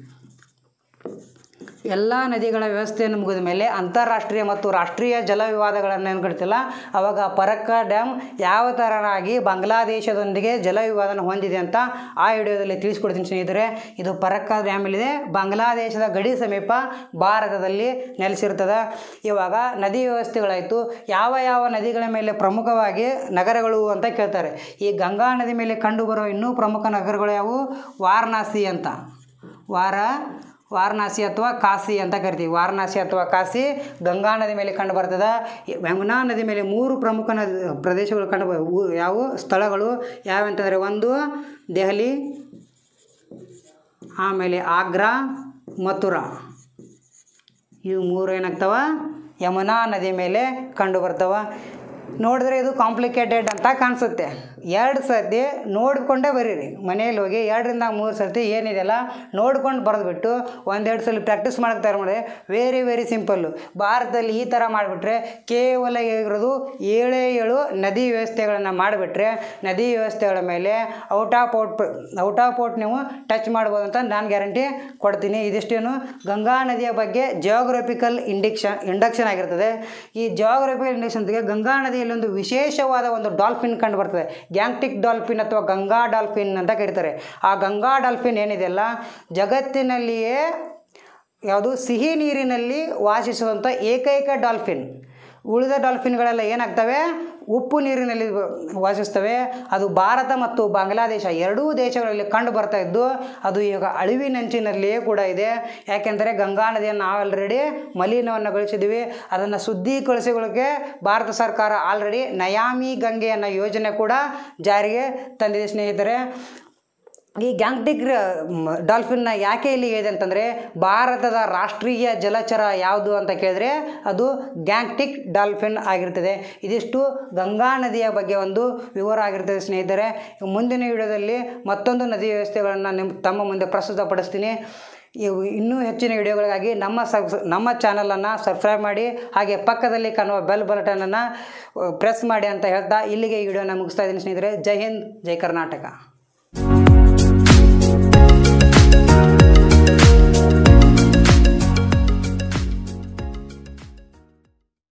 ಎಲ್ಲ ನದಿಗಳ ವ್ಯವಸ್ಥೆಯನ್ನು ಮುಗಿದ ಮೇಲೆ ಅಂತಾರಾಷ್ಟ್ರೀಯ ಮತ್ತು ರಾಷ್ಟ್ರೀಯ ಜಲ ವಿವಾದಗಳನ್ನು ಏನು ಕರಿತಿಲ್ಲ ಅವಾಗ ಪರಕ್ಕ ಡ್ಯಾಮ್ ಯಾವ ಥರನಾಗಿ ಬಾಂಗ್ಲಾದೇಶದೊಂದಿಗೆ ಜಲ ವಿವಾದನ ಹೊಂದಿದೆ ಅಂತ ಆ ವಿಡಿಯೋದಲ್ಲಿ ತಿಳಿಸ್ಕೊಡ್ತೀನಿ ಸ್ನೇಹಿತರೆ ಇದು ಪರಕ್ಕ ಡ್ಯಾಮ್ ಇಲ್ಲಿದೆ ಬಾಂಗ್ಲಾದೇಶದ ಗಡಿ ಸಮೀಪ ಭಾರತದಲ್ಲಿ ನೆಲೆಸಿರ್ತದೆ ಇವಾಗ ನದಿ ವ್ಯವಸ್ಥೆಗಳಾಯಿತು ಯಾವ ಯಾವ ನದಿಗಳ ಮೇಲೆ ಪ್ರಮುಖವಾಗಿ ನಗರಗಳು ಅಂತ ಕೇಳ್ತಾರೆ ಈ ಗಂಗಾ ನದಿ ಮೇಲೆ ಕಂಡುಬರೋ ಇನ್ನೂ ಪ್ರಮುಖ ನಗರಗಳು ಯಾವುವು ವಾರಣಾಸಿ ಅಂತ ವಾರ ವಾರಣಾಸಿ ಅಥವಾ ಕಾಶಿ ಅಂತ ಕರಿತೀವಿ ವಾರಣಾಸಿ ಅಥವಾ ಕಾಶಿ ಗಂಗಾ ನದಿ ಮೇಲೆ ಕಂಡು ಬರ್ತದೆ ಈ ಯಮುನಾ ನದಿ ಮೇಲೆ ಮೂರು ಪ್ರಮುಖ ನದಿ ಪ್ರದೇಶಗಳು ಕಂಡು ಬ- ಊ- ಯಾವುವು ಸ್ಥಳಗಳು ಯಾವಂತಂದರೆ ಒಂದು ದೆಹಲಿ ಆಮೇಲೆ ಆಗ್ರಾ ಮಥುರಾ ಇವು ಮೂರು ಏನಾಗ್ತವ ಯಮುನಾ ನದಿ ಮೇಲೆ ಕಂಡು ಬರ್ತಾವ ನೋಡಿದ್ರೆ ಇದು ಕಾಂಪ್ಲಿಕೇಟೆಡ್ ಅಂತ ಕಾಣಿಸುತ್ತೆ ಎರಡು ಸರ್ತಿ ನೋಡಿಕೊಂಡೇ ಬರೀರಿ ಮನೆಯಲ್ಲಿ ಹೋಗಿ ಎರಡರಿಂದ ಮೂರು ಸರ್ತಿ ಏನಿದೆಯಲ್ಲ ನೋಡ್ಕೊಂಡು ಬರೆದ್ಬಿಟ್ಟು ಒಂದೆರಡು ಸಲ ಪ್ರಾಕ್ಟೀಸ್ ಮಾಡ್ತಾರೆ ನೋಡಿ ವೆರಿ ವೆರಿ ಸಿಂಪಲ್ಲು ಭಾರತದಲ್ಲಿ ಈ ಥರ ಮಾಡಿಬಿಟ್ರೆ ಕೇವಲ ಇರೋದು ಏಳೇ ಏಳು ನದಿ ವ್ಯವಸ್ಥೆಗಳನ್ನು ಮಾಡಿಬಿಟ್ರೆ ನದಿ ವ್ಯವಸ್ಥೆಗಳ ಮೇಲೆ out of out out of out ನೀವು ಟಚ್ ಮಾಡ್ಬೋದು ಅಂತ ನಾನು ಗ್ಯಾರಂಟಿ ಕೊಡ್ತೀನಿ ಇದಿಷ್ಟೇನು ಗಂಗಾ ನದಿಯ ಬಗ್ಗೆ ಜಿಯೋಗ್ರಫಿಕಲ್ ಇಂಡಿಕ್ಷನ್ ಇಂಡಕ್ಷನ್ ಆಗಿರ್ತದೆ ಈ ಜಿಯೋಗ್ರಫಿಕಲ್ ಇಂಡಕ್ಷನ್ಗೆ ಗಂಗಾ ನದಿಯಲ್ಲಿ ಒಂದು ವಿಶೇಷವಾದ ಒಂದು ಡಾಲ್ಫಿನ್ ಕಂಡು ಬರ್ತದೆ ಗ್ಯಾಂಗ್ಟಿಕ್ ಡಾಲ್ಫಿನ್ ಅಥವಾ ಗಂಗಾ ಡಾಲ್ಫಿನ್ ಅಂತ ಕರೀತಾರೆ ಆ ಗಂಗಾ ಡಾಲ್ಫಿನ್ ಏನಿದೆಯಲ್ಲ ಜಗತ್ತಿನಲ್ಲಿಯೇ ಯಾವುದು ಸಿಹಿ ನೀರಿನಲ್ಲಿ ವಾಸಿಸುವಂಥ ಏಕೈಕ ಡಾಲ್ಫಿನ್ ಉಳಿದ ಡಾಲ್ಫಿನ್ಗಳೆಲ್ಲ ಏನಾಗ್ತವೆ ಉಪ್ಪು ನೀರಿನಲ್ಲಿ ವಾಸಿಸ್ತವೆ ಅದು ಭಾರತ ಮತ್ತು ಬಾಂಗ್ಲಾದೇಶ ಎರಡೂ ದೇಶಗಳಲ್ಲಿ ಕಂಡು ಬರ್ತಾ ಇದ್ದು ಅದು ಈಗ ಅಳಿವಿನಂಚಿನಲ್ಲಿಯೇ ಕೂಡ ಇದೆ ಯಾಕೆಂದರೆ ಗಂಗಾ ನದಿಯನ್ನು ನಾವು ಆಲ್ರೆಡಿ ಮಲಿನವನ್ನು ಗೊಳಿಸಿದ್ದೀವಿ ಅದನ್ನು ಶುದ್ಧೀಕರಿಸಿಕೊಳ್ಳೋಕ್ಕೆ ಭಾರತ ಸರ್ಕಾರ ಆಲ್ರೆಡಿ ನಯಾಮಿ ಗಂಗೆ ಅನ್ನೋ ಯೋಜನೆ ಕೂಡ ಜಾರಿಗೆ ತಂದಿದೆ ಸ್ನೇಹಿತರೆ ಈ ಗ್ಯಾಂಗ್ಟಿಕ್ ಡಾಲ್ಫಿನ್ನ ಯಾಕೆ ಇಲ್ಲಿ ಹೇಳಿದೆ ಅಂತಂದರೆ ಭಾರತದ ರಾಷ್ಟ್ರೀಯ ಜಲಚರ ಯಾವುದು ಅಂತ ಕೇಳಿದ್ರೆ ಅದು ಗ್ಯಾಂಗ್ಟಿಕ್ ಡಾಲ್ಫಿನ್ ಆಗಿರ್ತದೆ ಇದಿಷ್ಟು ಗಂಗಾ ನದಿಯ ಬಗ್ಗೆ ಒಂದು ವಿವರ ಆಗಿರ್ತದೆ ಸ್ನೇಹಿತರೆ ಮುಂದಿನ ವಿಡಿಯೋದಲ್ಲಿ ಮತ್ತೊಂದು ನದಿ ವ್ಯವಸ್ಥೆಗಳನ್ನು ನಿಮ್ಮ ತಮ್ಮ ಮುಂದೆ ಪ್ರಸ್ತುತಪಡಿಸ್ತೀನಿ ಇವು ಇನ್ನೂ ಹೆಚ್ಚಿನ ವಿಡಿಯೋಗಳಿಗಾಗಿ ನಮ್ಮ ಸಬ್ ನಮ್ಮ ಚಾನಲನ್ನು ಸಬ್ಸ್ಕ್ರೈಬ್ ಮಾಡಿ ಹಾಗೆ ಪಕ್ಕದಲ್ಲಿ ಕಾಣುವ ಬೆಲ್ ಬಟನನ್ನು ಪ್ರೆಸ್ ಮಾಡಿ ಅಂತ ಹೇಳ್ತಾ ಇಲ್ಲಿಗೆ ಈ ವಿಡಿಯೋನ ಮುಗಿಸ್ತಾ ಇದ್ದೀನಿ ಸ್ನೇಹಿತರೆ ಜೈ ಹಿಂದ್ ಜೈ ಕರ್ನಾಟಕ